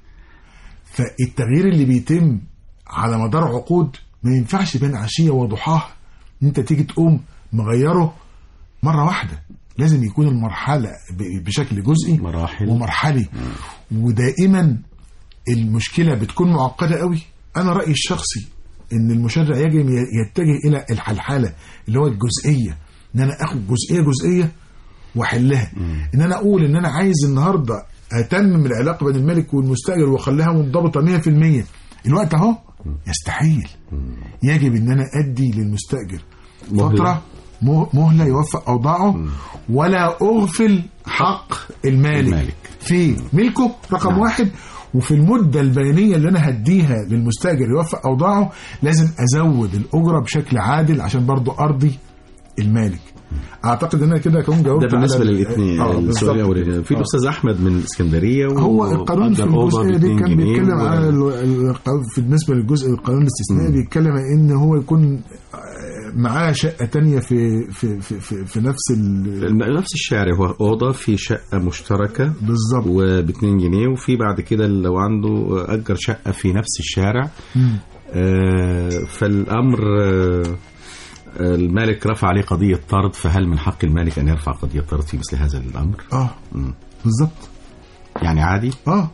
فالتغيير اللي بيتم على مدار عقود ما ينفعش بين عشيه وضحاها ان انت تيجي تقوم مغيره مره واحده لازم يكون المرحله ب- بشكل جزئي مراحل. ومرحلي ودائما المشكله بتكون معقده قوي انا رايي الشخصي ان المشرع يجب يتجه الى الحلحله اللي هو الجزئيه ان انا اخد جزئيه جزئيه واحلها ان انا اقول ان انا عايز النهارده اتمم العلاقه بين الملك والمستاجر واخليها منضبطه 100% الوقت اهو يستحيل يجب ان انا ادي للمستاجر مهلة. فتره مه- مهله يوفق اوضاعه ولا اغفل حق المالك, المالك. في ملكه رقم واحد وفي المدة البيانية اللي أنا هديها للمستاجر يوفق أوضاعه لازم أزود الأجرة بشكل عادل عشان برضو أرضي المالك أعتقد إن أنا كده أكون جاوبت ده بالنسبه على ال- للاثنين آه، السؤال بالظبط. الاولاني في آه. الاستاذ احمد من اسكندريه هو القانون في وأجر أوضة الجزئيه دي باتنين كان جنيه بيتكلم و- على ال- القانون في بالنسبه للجزء القانون الاستثنائي بيتكلم عن ان هو يكون آه، معاه شقه تانية في في في في, في نفس ال- الم- نفس الشارع هو اوضه في شقه مشتركه بالظبط وب 2 جنيه وفي بعد كده لو عنده اجر شقه في نفس الشارع آه فالامر آه آه، المالك رفع عليه قضيه طرد فهل من حق المالك ان يرفع قضيه طرد في مثل هذا الامر؟ اه بالظبط يعني عادي؟ اه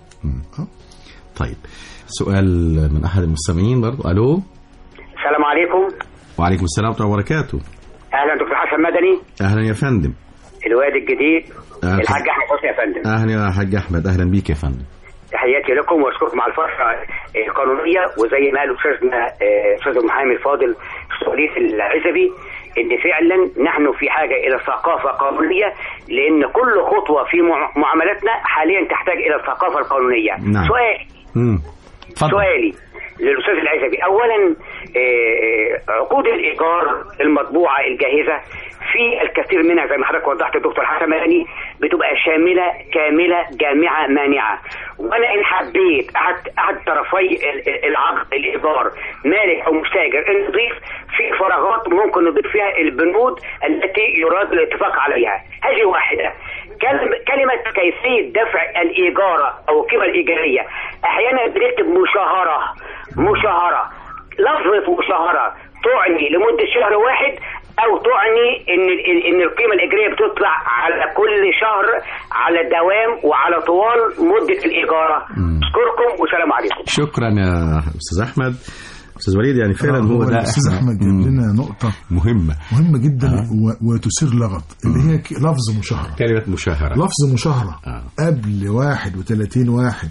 طيب سؤال من احد المستمعين برضو الو السلام عليكم وعليكم السلام ورحمه الله وبركاته اهلا دكتور حسن مدني اهلا يا فندم الوادي الجديد أهلا. الحاج احمد حسني يا فندم اهلا يا حاج احمد اهلا بيك يا فندم تحياتي لكم واشكركم على الفتره القانونيه وزي ما قال استاذنا آه، استاذ المحامي الفاضل وليد العزبي ان فعلا نحن في حاجه الى ثقافه قانونيه لان كل خطوه في مع- معاملاتنا حاليا تحتاج الى الثقافه القانونيه نعم. سؤال امم اتفضل سؤالي للاستاذ العزبي اولا آه، عقود الايجار المطبوعه الجاهزه في الكثير منها زي ما حضرتك وضحت الدكتور حسن مدني بتبقى شامله كامله جامعه مانعه وانا ان حبيت احد احد طرفي ال- ال- العقد الايجار مالك او مستاجر ان نضيف في فراغات ممكن نضيف فيها البنود التي يراد الاتفاق عليها هذه واحده كلمة, كلمة كيفية دفع الإيجار أو القيمة الإيجارية أحيانا بنكتب مشاهرة مشاهرة لفظة مشاهرة تعني لمدة شهر واحد أو تعني إن ال- إن القيمة الإيجارية بتطلع على كل شهر على دوام وعلى طوال مدة الإيجارة أشكركم والسلام عليكم شكرا يا استاذ احمد استاذ وليد يعني فعلا آه، هو ده الاستاذ إحنا- احمد جاب مم. لنا نقطه مهمه مهمه جدا و- وتثير لغط اللي هي ك- لفظ مشاهره كلمه مشاهره لفظ مشاهره آه. قبل 31 واحد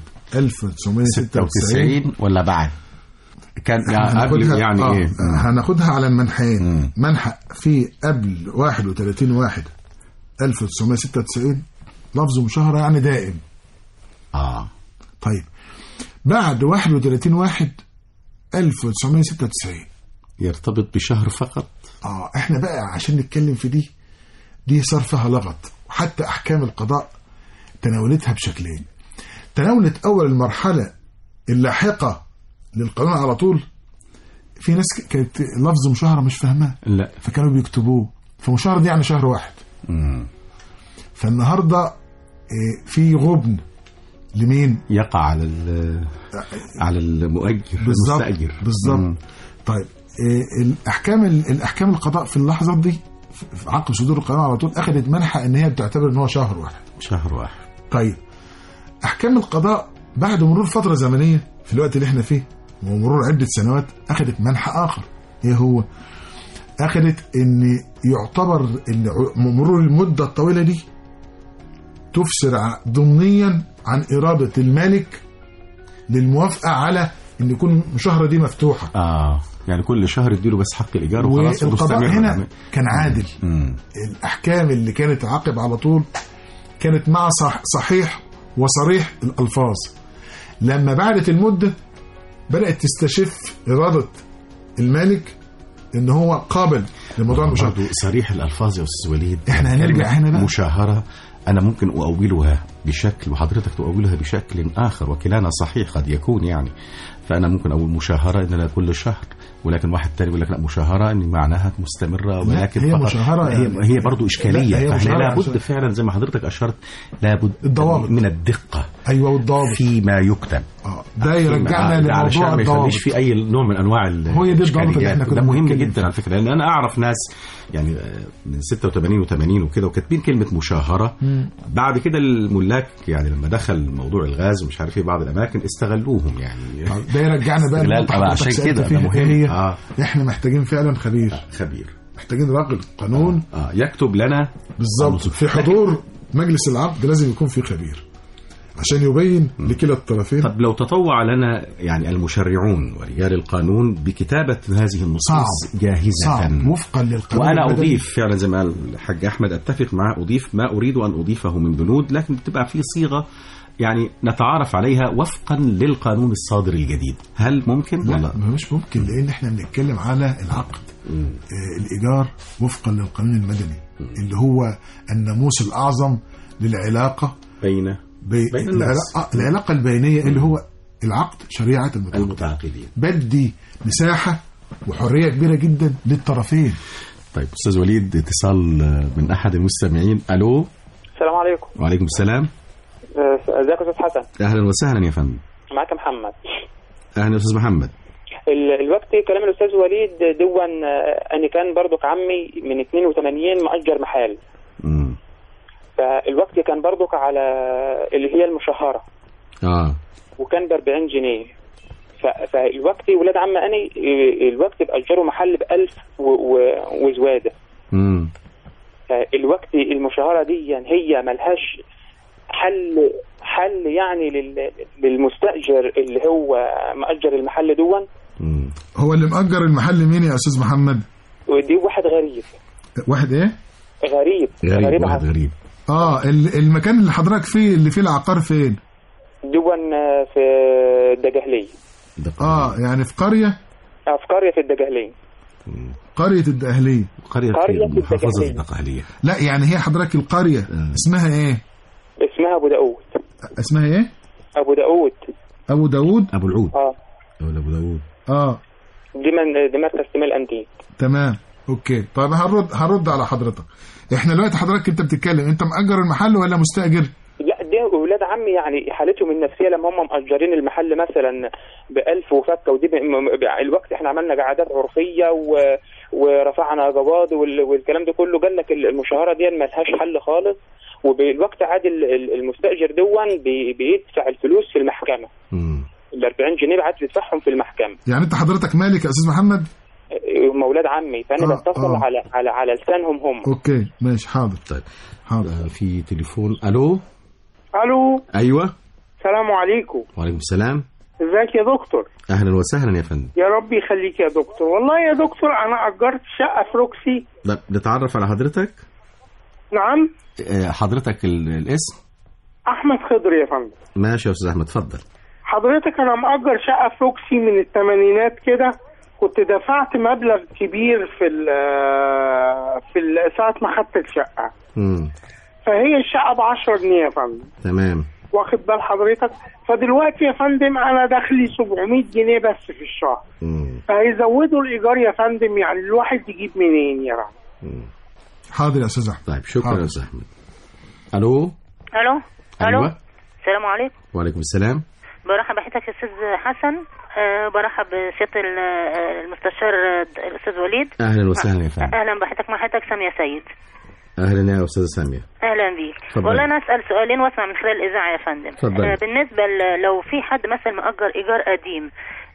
1996 96 ولا بعد كان يعني هناخدها- قبل يعني آه، ايه هناخدها على المنحين مم. منحى في قبل 31 واحد 1996 لفظ مشاهرة يعني دائم اه طيب بعد 31 واحد 1996 يرتبط بشهر فقط اه احنا بقى عشان نتكلم في دي دي صار فيها لغط وحتى احكام القضاء تناولتها بشكلين تناولت اول المرحله اللاحقه للقانون على طول في ناس ك- كانت لفظ مشاهره مش فاهماه لا فكانوا بيكتبوه فمشاهره دي يعني شهر واحد مم. فالنهارده آه، في غبن لمين يقع على ال- على المؤجر بالظبط المستاجر بالظبط مم. طيب آه، الاحكام الاحكام القضاء في اللحظات دي في- في عقب صدور القانون على طول اخذت منحى ان هي بتعتبر ان هو شهر واحد شهر واحد طيب احكام القضاء بعد مرور فتره زمنيه في الوقت اللي احنا فيه ومرور عده سنوات اخذت منحى اخر ايه هو اخذت ان يعتبر ان ع- مرور المده الطويله دي تفسر ع- ضمنيا عن اراده المالك للموافقه على ان يكون المشاهره دي مفتوحه اه يعني كل شهر اديله بس حق الايجار وخلاص والقضاء ومستمر. هنا كان عادل مم. الاحكام اللي كانت تعاقب على طول كانت مع صح صحيح وصريح الالفاظ لما بعدت المده بدات تستشف اراده المالك ان هو قابل لموضوع المشاهره برضو صريح الالفاظ يا استاذ وليد إحنا هنرجع كلمة هنا بقى. مشاهره انا ممكن اؤولها بشكل وحضرتك تؤولها بشكل اخر وكلانا صحيح قد يكون يعني فانا ممكن اقول مشاهره ان لا كل شهر ولكن واحد تاني يقول لك لا مشاهره ان معناها مستمره ولكن هي فقط- مشاهرة هي, يعني- هي برضو اشكاليه لا، هي فهي مشاهرة لابد عشان- فعلا زي ما حضرتك اشرت لابد الضوابط. من الدقه ايوه والضابط فيما يكتب آه، ده يرجعنا ده علشان لموضوع ما الضوابط يخليش في اي نوع من انواع ال- هو دي الضوابط اللي الإشكاليات. إحنا كنا ده مهم بنتكلم جدا على فكره لان انا اعرف ناس يعني آه، من 86 و80 وكده وكاتبين كلمه مشاهره بعد كده الملاك يعني لما دخل موضوع الغاز ومش عارف ايه بعض الاماكن استغلوهم يعني ده يرجعنا بقى استغلال للنقطة طبعا حضرتك عشان سألت كده ده فيها مهم. إيه هي آه. احنا محتاجين فعلا خبير خبير محتاجين راجل قانون اه يكتب لنا بالظبط في حضور مجلس العقد لازم يكون في خبير عشان يبين لكلا الطرفين طب لو تطوع لنا يعني المشرعون ورجال القانون بكتابه هذه النصوص صعب. جاهزه صعب وفقا للقانون وانا المدني. اضيف فعلا زي ما قال الحاج احمد اتفق معاه اضيف ما اريد ان اضيفه من بنود لكن بتبقى في صيغه يعني نتعارف عليها وفقا للقانون الصادر الجديد هل ممكن لا ولا ما مش ممكن لان احنا بنتكلم على العقد آه الايجار وفقا للقانون المدني اللي هو الناموس الاعظم للعلاقه بين بي... بين الناس. العلاقة, العلاقه البينيه اللي هو العقد شريعه المتعاقدين المتعاقدين بدي مساحه وحريه كبيره جدا للطرفين طيب استاذ وليد اتصال من احد المستمعين الو السلام عليكم وعليكم السلام آه، ازيك يا استاذ حسن اهلا وسهلا يا فندم معاك محمد اهلا يا استاذ محمد ال- الوقت كلام الاستاذ وليد دون آه، انا كان برضك عمي من 82 مأجر محل مم. فالوقت كان برضك على اللي هي المشهره اه وكان ب 40 جنيه ف- فالوقت ولاد عم انا آه، الوقت باجروا محل ب 1000 و- و- وزواده مم. فالوقت المشاهره دي يعني هي ملهاش حل حل يعني لل- للمستاجر اللي هو مأجر المحل دون مم. هو اللي مأجر المحل مين يا استاذ محمد ودي واحد غريب واحد ايه غريب غريب واحد عن- غريب اه ال- المكان اللي حضرتك فيه اللي فيه العقار فين دون آه، في الدجهلية ده اه يعني في قريه آه، في قرية الدجهلية قريه الدقهليه قرية قرية محافظة الدقهلية. الدقهلية لا يعني هي حضرتك القريه آه. اسمها ايه اسمها أبو داود اسمها ايه أبو داود ابو داوود أبو العود اه ولا أبو داوود اه دي من دي مركز تمال أندية تمام اوكي طيب هنرد هرد على حضرتك احنا دلوقتي حضرتك انت بتتكلم انت مأجر المحل ولا مستأجر لا دي ولاد عمي يعني حالتهم النفسية لما هم مأجرين المحل مثلا بألف وفكة ودي ب- م- ب- الوقت احنا عملنا قعدات عرفية و... ورفعنا قواضي وال... والكلام ده كله قال لك المشاهرة دي ملهاش حل خالص وبالوقت عادي ال- ال- المستأجر دون بي... بيدفع الفلوس في المحكمة مم. ال 40 جنيه بعد بيدفعهم في المحكمة يعني انت حضرتك مالك يا استاذ محمد هم اولاد عمي فانا آه، بتصل آه. على على على لسانهم هم اوكي ماشي حاضر طيب حاضر آه، في تليفون ألو الو أيوة السلام عليكم وعليكم السلام ازيك يا دكتور أهلا وسهلا يا فندم يا رب يخليك يا دكتور والله يا دكتور انا اجرت شقه في روكسي لا، نتعرف على حضرتك نعم آه، حضرتك ال- الاسم احمد خضر يا فندم ماشي يا أستاذ أحمد اتفضل حضرتك انا مأجر شقه في روكسي من الثمانينات كده كنت دفعت مبلغ كبير في ال في ال- ساعه ما خدت الشقه مم. فهي الشقه ب 10 جنيه يا فندم تمام واخد بال حضرتك فدلوقتي يا فندم انا دخلي 700 جنيه بس في الشهر مم. فهيزودوا الايجار يا فندم يعني الواحد يجيب منين يا رب حاضر يا استاذ احمد طيب شكرا حاضر. يا أستاذ أحمد ألو الو الو أيوة السلام عليكم وعليكم السلام برحب بحضرتك يا استاذ حسن أه برحب بسياده ال- آه، المستشار آه، الاستاذ وليد أهلا وسهلا يا فندم اهلا بحضرتك مع حضرتك ساميه سيد أهلا يا أستاذة سامية اهلا بيك اتفضل. والله انا اسال سؤالين واسمع من خلال الاذاعه يا فندم اتفضل. آه بالنسبه ل- لو في حد مثلا مأجر ايجار قديم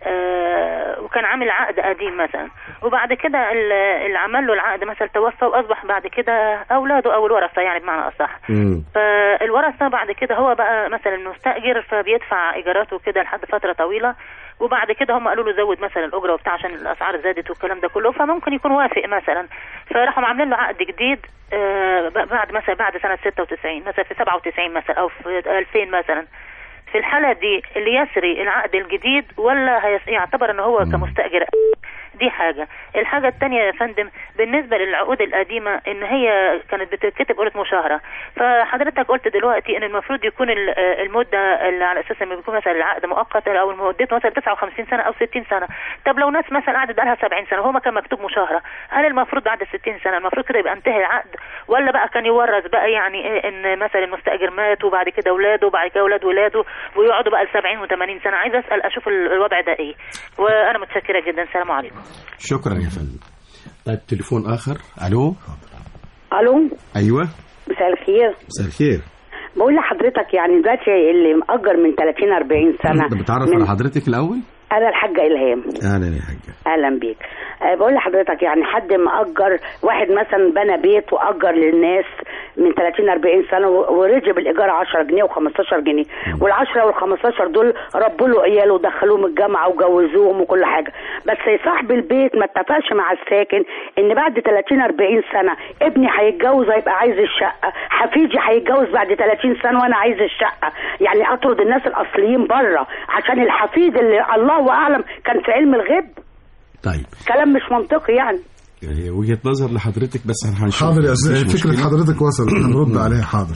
آه، وكان عامل عقد قديم مثلا وبعد كده ال- اللي عمل له العقد مثلا توفى واصبح بعد كده اولاده او الورثه يعني بمعنى اصح مم. فالورثه بعد كده هو بقى مثلا مستاجر فبيدفع ايجاراته كده لحد فتره طويله وبعد كده هم قالوا له زود مثلا الاجره وبتاع عشان الاسعار زادت والكلام ده كله فممكن يكون وافق مثلا فراحوا عاملين له عقد جديد آه، ب- بعد مثلا بعد سنه 96 مثلا في 97 مثلا او في 2000 مثلا في الحالة دي اللي يسري العقد الجديد ولا هيس... يعتبر ان هو كمستأجر دي حاجة الحاجة التانية يا فندم بالنسبة للعقود القديمة ان هي كانت بتتكتب قولة مشاهرة فحضرتك قلت دلوقتي ان المفروض يكون ال- آه، المدة اللي على اساس انه بيكون مثلا العقد مؤقت او مدته مثلا 59 سنة او 60 سنة طب لو ناس مثلا قعدت بقالها 70 سنة وهو ما كان مكتوب مشاهرة هل المفروض بعد 60 سنة المفروض كده يبقى انتهى العقد ولا بقى كان يورث بقى يعني إيه ان مثلا المستأجر مات وبعد كده اولاده وبعد كده اولاد ولاده ويقعدوا بقى ل 70 و80 سنة عايز اسال اشوف ال- الوضع ده ايه وانا متشكرة جدا السلام عليكم شكرا يا فندم طيب تليفون اخر الو الو ايوه مساء الخير مساء الخير بقول لحضرتك يعني دلوقتي اللي مأجر من 30 40 سنه انت بتعرف من على حضرتك الاول انا الحاجه الهام اهلا يا حاجه اهلا بيك أه بقول لحضرتك يعني حد مأجر واحد مثلا بنى بيت وأجر للناس من 30 40 سنه و- ورجع بالايجار 10 جنيه و15 جنيه وال10 وال15 دول ربوا له عياله ودخلوهم الجامعه وجوزوهم وكل حاجه بس صاحب البيت ما اتفقش مع الساكن ان بعد 30 40 سنه ابني هيتجوز هيبقى عايز الشقه حفيدي هيتجوز بعد 30 سنه وانا عايز الشقه يعني اطرد الناس الاصليين بره عشان الحفيد اللي الله اعلم كان في علم الغيب طيب كلام مش منطقي يعني هي وجهه نظر لحضرتك بس احنا هنشوف حاضر يا مفيش أستاذ فكرة مشكلة. حضرتك وصلت هنرد عليها حاضر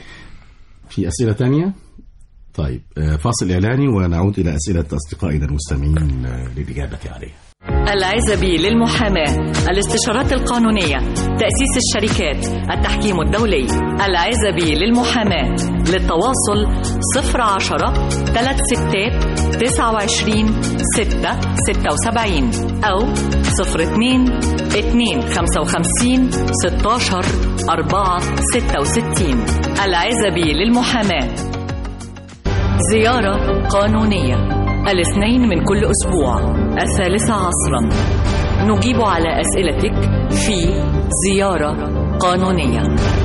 في اسئله تانية طيب آه، فاصل اعلاني ونعود الى اسئله اصدقائنا المستمعين آه، للاجابه عليها العزبي للمحاماة الاستشارات القانونية تأسيس الشركات التحكيم الدولي العزبي للمحاماة للتواصل 010 3 ستات 29 6 76 أو 02 2 55 16 4 66 العزبي للمحاماة زيارة قانونية الاثنين من كل أسبوع الثالثة عصرا نجيب على أسئلتك في زيارة قانونية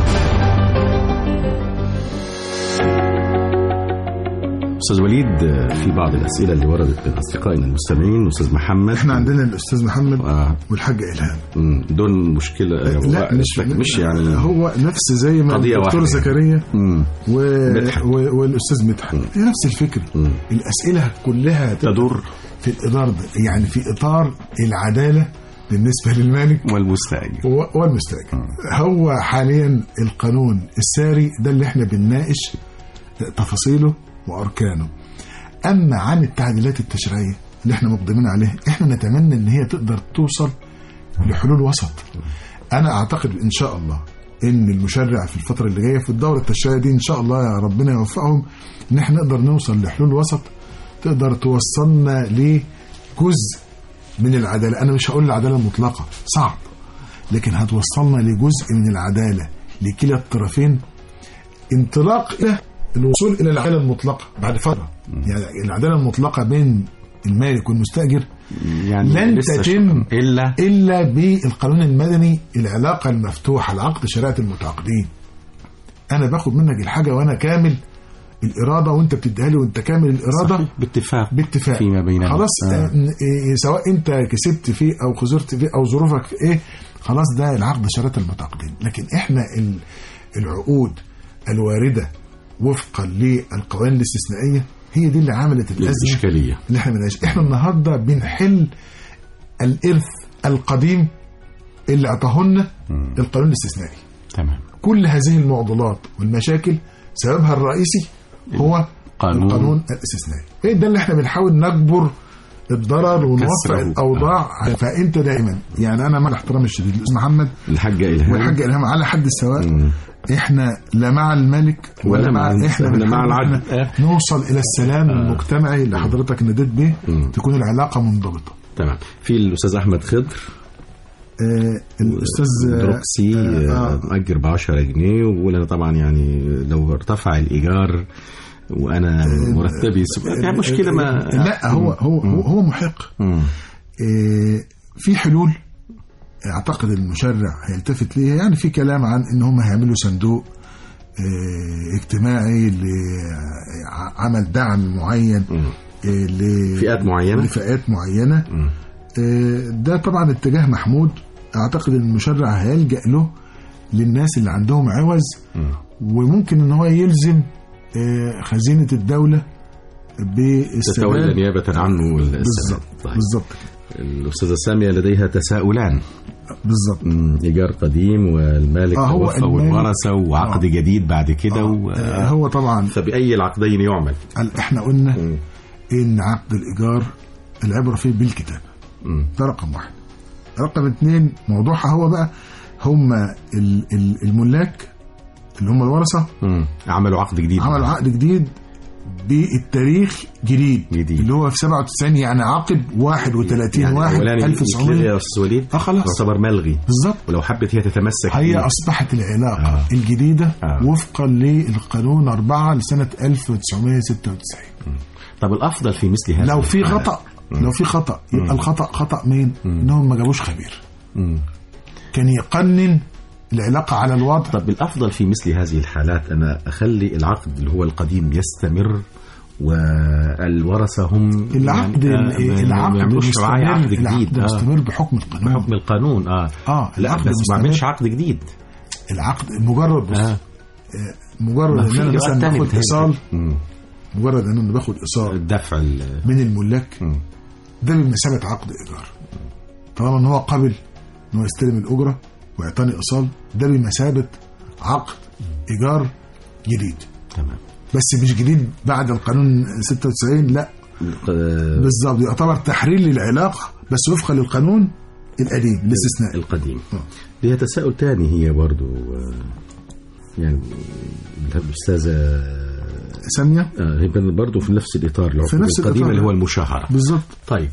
استاذ وليد آه، في بعض الاسئله اللي وردت من اصدقائنا المستمعين استاذ محمد احنا عندنا الاستاذ محمد آه. والحاجه الهام مم، دول مشكله آه، لا مش مش يعني هو نفس زي ما قضية الدكتور واحدة. زكريا مم. و... مدحت. و... والاستاذ مدحت هي نفس الفكره مم. الاسئله كلها تدور في الاطار ده يعني في اطار العداله بالنسبه للمالك والمستاجر و- والمستاجر هو حاليا القانون الساري ده اللي احنا بنناقش تفاصيله واركانه اما عن التعديلات التشريعيه اللي احنا مقدمين عليها احنا نتمنى ان هي تقدر توصل لحلول وسط انا اعتقد ان شاء الله ان المشرع في الفتره اللي جايه في الدوره التشريعيه دي ان شاء الله يا ربنا يوفقهم ان احنا نقدر نوصل لحلول وسط تقدر توصلنا لجزء من العداله انا مش هقول العداله المطلقه صعب لكن هتوصلنا لجزء من العداله لكلا الطرفين انطلاق الى الوصول الى العداله المطلقه بعد فتره يعني العداله المطلقه بين المالك والمستاجر يعني لن لسه تتم ش- الا الا بالقانون المدني العلاقه المفتوحه العقد شريعه المتعاقدين انا باخد منك الحاجه وانا كامل الاراده وانت بتديها لي وانت كامل الاراده صحيح، باتفاق باتفاق فيما بيننا خلاص آه. آه. إيه سواء انت كسبت فيه او خسرت فيه او ظروفك في ايه خلاص ده العقد شريعه المتعاقدين لكن احنا ال- العقود الوارده وفقا للقوانين الاستثنائيه هي دي اللي عملت الازمه الاشكاليه اللي احنا بنعيش احنا النهارده بنحل الارث القديم اللي اعطاهولنا القانون الاستثنائي تمام كل هذه المعضلات والمشاكل سببها الرئيسي هو قانون. القانون الاستثنائي ايه ده اللي احنا بنحاول نجبر الضرر ونوفق كسره. الاوضاع فانت دائما يعني انا مع احترامي الشديد الاستاذ محمد الحاجه الهام والحاج الهام على حد السواء مم. احنا لا مع الملك ولا ولا مع مع احنا ولا مع بنحاول العدل. إحنا نوصل الى السلام المجتمعي اللي حضرتك نديت به مم. تكون العلاقه منضبطه تمام في الاستاذ احمد خضر آه الاستاذ دروكسي آه، آه، مأجر ب 10 جنيه وبقول انا طبعا يعني لو ارتفع الايجار وانا مرتبي سب- يعني مشكله ما لا هو هو هو, هو محق مم. آه، في حلول اعتقد المشرع هيلتفت ليها يعني في كلام عن ان هم هيعملوا صندوق آه، اجتماعي لعمل دعم معين آه، ل- فئات معينة؟ لفئات معينه آه، ده طبعا اتجاه محمود اعتقد ان المشرع هيلجا له للناس اللي عندهم عوز وممكن ان هو يلزم آه، خزينه الدوله تتولى باستغلال نيابه عنه السنة. بالظبط طيب. بالظبط الاستاذه ساميه لديها تساؤلان بالظبط مم، ايجار قديم والمالك آه، هو توفى المالك- والورثه وعقد آه. جديد بعد كده و... آه، هو طبعا فباي العقدين يعمل ال- احنا قلنا ان عقد الايجار العبره فيه بالكتاب مم. ده رقم واحد رقم اتنين موضوعها هو بقى هم ال- ال- الملاك اللي هم الورثه مم. عملوا عقد جديد عملوا عقد جديد بالتاريخ جديد, جديد. اللي هو في 97 يعني عقد 31 يعني واحد الأولاني يتلغي 1900 يا استاذ وليد اه خلاص يعتبر ملغي بالظبط ولو حبت هي تتمسك هي بيه. اصبحت العلاقه آه. الجديده آه. وفقا للقانون 4 لسنه 1996 طب الافضل في مثل هذا لو في الحالات- خطا لو في خطا يبقى الخطا خطا مين؟ انهم ما جابوش خبير مم. كان يقنن العلاقه على الوضع طب الافضل في مثل هذه الحالات انا اخلي العقد اللي هو القديم يستمر والورثه هم العقد يعني آه، ما- ما العقد يعملوش رعاية عقد مستمر جديد العقد آه. مستمر بحكم القانون بحكم القانون اه اه لا العقد بس ما مستمر. اعملش عقد جديد العقد مجرد بص آه. مجرد ما ان في انا إجراءات مثلا تانية باخد بتهيألي. ايصال مم. مجرد ان انا باخد ايصال الدفع ال- من الملاك مم. ده بمثابه عقد ايجار طالما ان هو قبل ان هو يستلم الاجره ويعطاني ايصال ده بمثابه عقد ايجار جديد تمام بس مش جديد بعد القانون 96 لا الق- بالظبط يعتبر تحرير للعلاقه بس وفقا للقانون القديم الاستثنائي القديم آه. ليها تساؤل تاني هي برضو آه، يعني الأستاذة ساميه آه، هي برضو في نفس الإطار العقود في نفس القديمة الإطار. اللي هو المشاهرة بالظبط طيب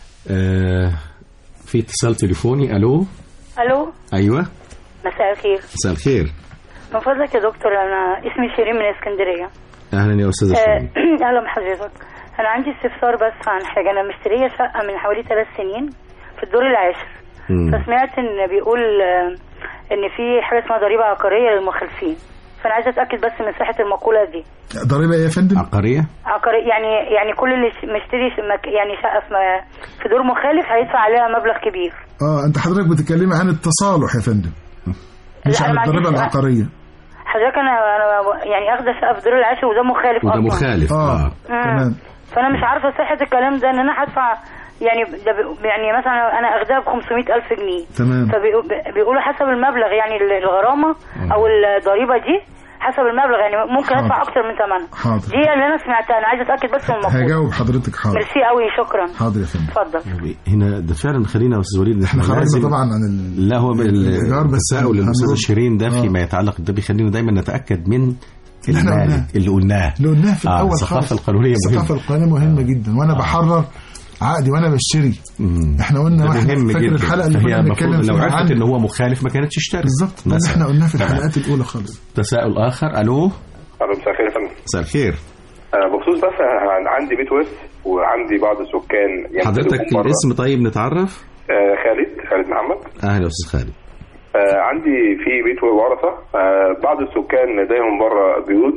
آه في اتصال تليفوني ألو الو أيوة مساء الخير مساء الخير من فضلك يا دكتور انا اسمي شيرين من اسكندريه أهلا يا أستاذة آه، شيرين اهلا بحضرتك انا عندي استفسار بس عن حاجه انا مشتريه شقه من حوالي ثلاث سنين في الدور العاشر مم. فسمعت ان بيقول آه، ان في حاجه اسمها ضريبه عقاريه للمخالفين فانا عايزه اتاكد بس من صحه المقوله دي ضريبه ايه يا فندم؟ عقارية عقاري يعني يعني كل اللي ش- مشتري ش- مك- يعني شقه في م- في دور مخالف هيدفع عليها مبلغ كبير اه انت حضرتك بتتكلمي عن التصالح يا فندم مش لا، عن أنا ما الضريبه عنديش- العقاريه حضرتك انا انا يعني اخده شقه في دور العاشر وده مخالف وده اصلا مخالف اه آه. تمام فانا مش عارفه صحه الكلام ده ان انا هدفع يعني ده بي- يعني مثلا انا اخدها ب 500 الف جنيه تمام فبيقولوا حسب المبلغ يعني ال- الغرامه او الضريبه دي حسب المبلغ يعني ممكن حاضر. ادفع اكتر من ثمنها حاضر دي اللي انا سمعتها انا عايزه اتاكد بس من الموضوع هجاوب حضرتك حاضر ميرسي قوي شكرا حاضر يا فندم اتفضل هنا ده فعلا خلينا يا أستاذ وليد احنا لازم- خرجنا طبعا عن ال... لا هو الإيجار بس التساؤل هن- الأستاذة هنرد. شيرين ده آه. فيما يتعلق ده بيخلينا دايما نتأكد من اللي احنا المالك قلناه. اللي قلناه اللي قلناه في آه، الاول الثقافة خالص. القانونية الثقافه مهمة القانونيه مهمه جدا وانا بحرر عقدي وانا بشتري مم. احنا قلنا ده واحد مهم فاكر جدا الحلقه اللي فهي كنا المفروض بنتكلم لو فيها عرفت عن ان هو مخالف ما كانتش تشتري بالظبط ده اللي مثلاً. احنا قلناه في تمام. الحلقات الاولى خالص تساؤل اخر الو الو مساء الخير يا فندم مساء الخير آه، بخصوص بس أنا عندي بيت ورث وعندي بعض السكان يمتلكون حضرتك برا. الاسم طيب نتعرف آه، خالد خالد محمد اهلا يا استاذ خالد آه، عندي في بيت ورثه آه، بعض السكان لديهم بره بيوت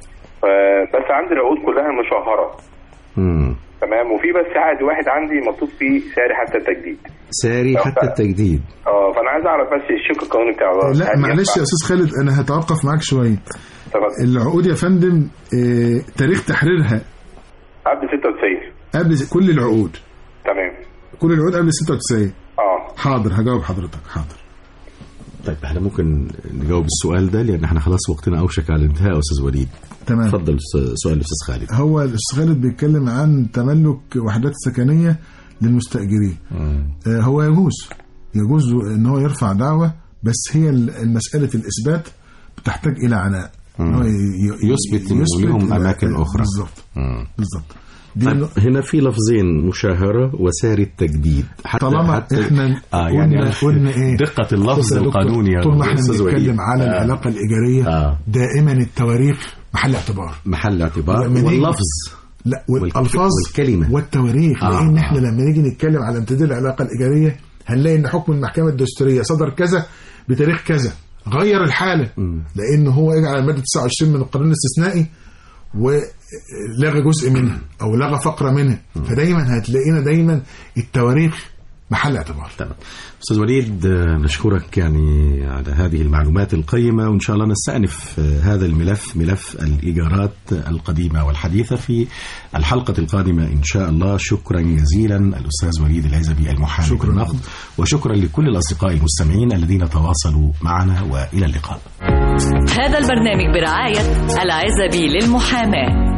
آه، بس عندي العقود كلها مشهره مم. تمام وفي بس عقد واحد عندي مكتوب فيه سعر حتى التجديد ساري حتى التجديد اه فانا عايز اعرف بس الشق القانوني بتاعه لا هل معلش ينفع؟ يا استاذ خالد انا هتوقف معاك شويه اتفضل. العقود يا فندم اه تاريخ تحريرها قبل 96 قبل كل العقود تمام كل العقود قبل 96 اه حاضر هجاوب حضرتك حاضر طيب احنا ممكن نجاوب السؤال ده لان احنا خلاص وقتنا اوشك على الانتهاء يا استاذ وليد تمام اتفضل س- سؤال الاستاذ خالد هو الاستاذ خالد بيتكلم عن تملك وحدات سكنيه للمستاجرين آه هو يجوز يجوز ان هو يرفع دعوه بس هي ال- مساله الاثبات بتحتاج الى عناء إن هو ي- ي- يثبت إن لهم ال- أماكن أخرى. بالظبط مم. بالظبط دي طيب هنا في لفظين مشاهرة وساري التجديد حتى طالما حتى احنا آه يعني قلنا, قلنا ايه دقة اللفظ بص يا دكتور، القانوني يا طول ما احنا أستاذ وليد. بنتكلم على آه. العلاقه الايجاريه آه. دائما التواريخ محل اعتبار محل اعتبار لما نيجي- واللفظ لا والالفاظ والكلمة. والتواريخ آه، لان احنا آه. لما نيجي نتكلم على امتداد العلاقه الايجاريه هنلاقي ان حكم المحكمه الدستوريه صدر كذا بتاريخ كذا غير الحاله لان هو اجى على الماده 29 من القانون الاستثنائي ولغى جزء منها او لغى فقره منها فدايما هتلاقينا دايما التواريخ محل اعتبار تمام استاذ وليد آه، نشكرك يعني على هذه المعلومات القيمه وان شاء الله نستأنف آه، هذا الملف ملف الايجارات القديمه والحديثه في الحلقه القادمه ان شاء الله شكرا جزيلا الاستاذ وليد العزبي المحامي شكراً. بالنقد وشكرا لكل الاصدقاء المستمعين الذين تواصلوا معنا والى اللقاء هذا البرنامج برعاية العزبي للمحاماة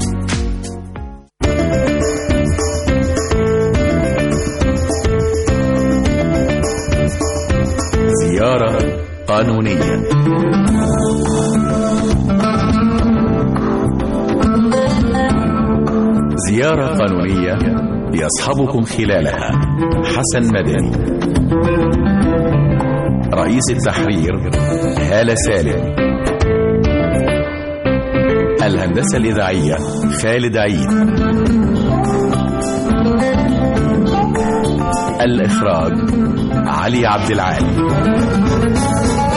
زيارة قانونية زيارة قانونية يصحبكم خلالها حسن مدني رئيس التحرير هالة سالم الهندسة الإذاعية خالد عيد الإخراج علي عبد العال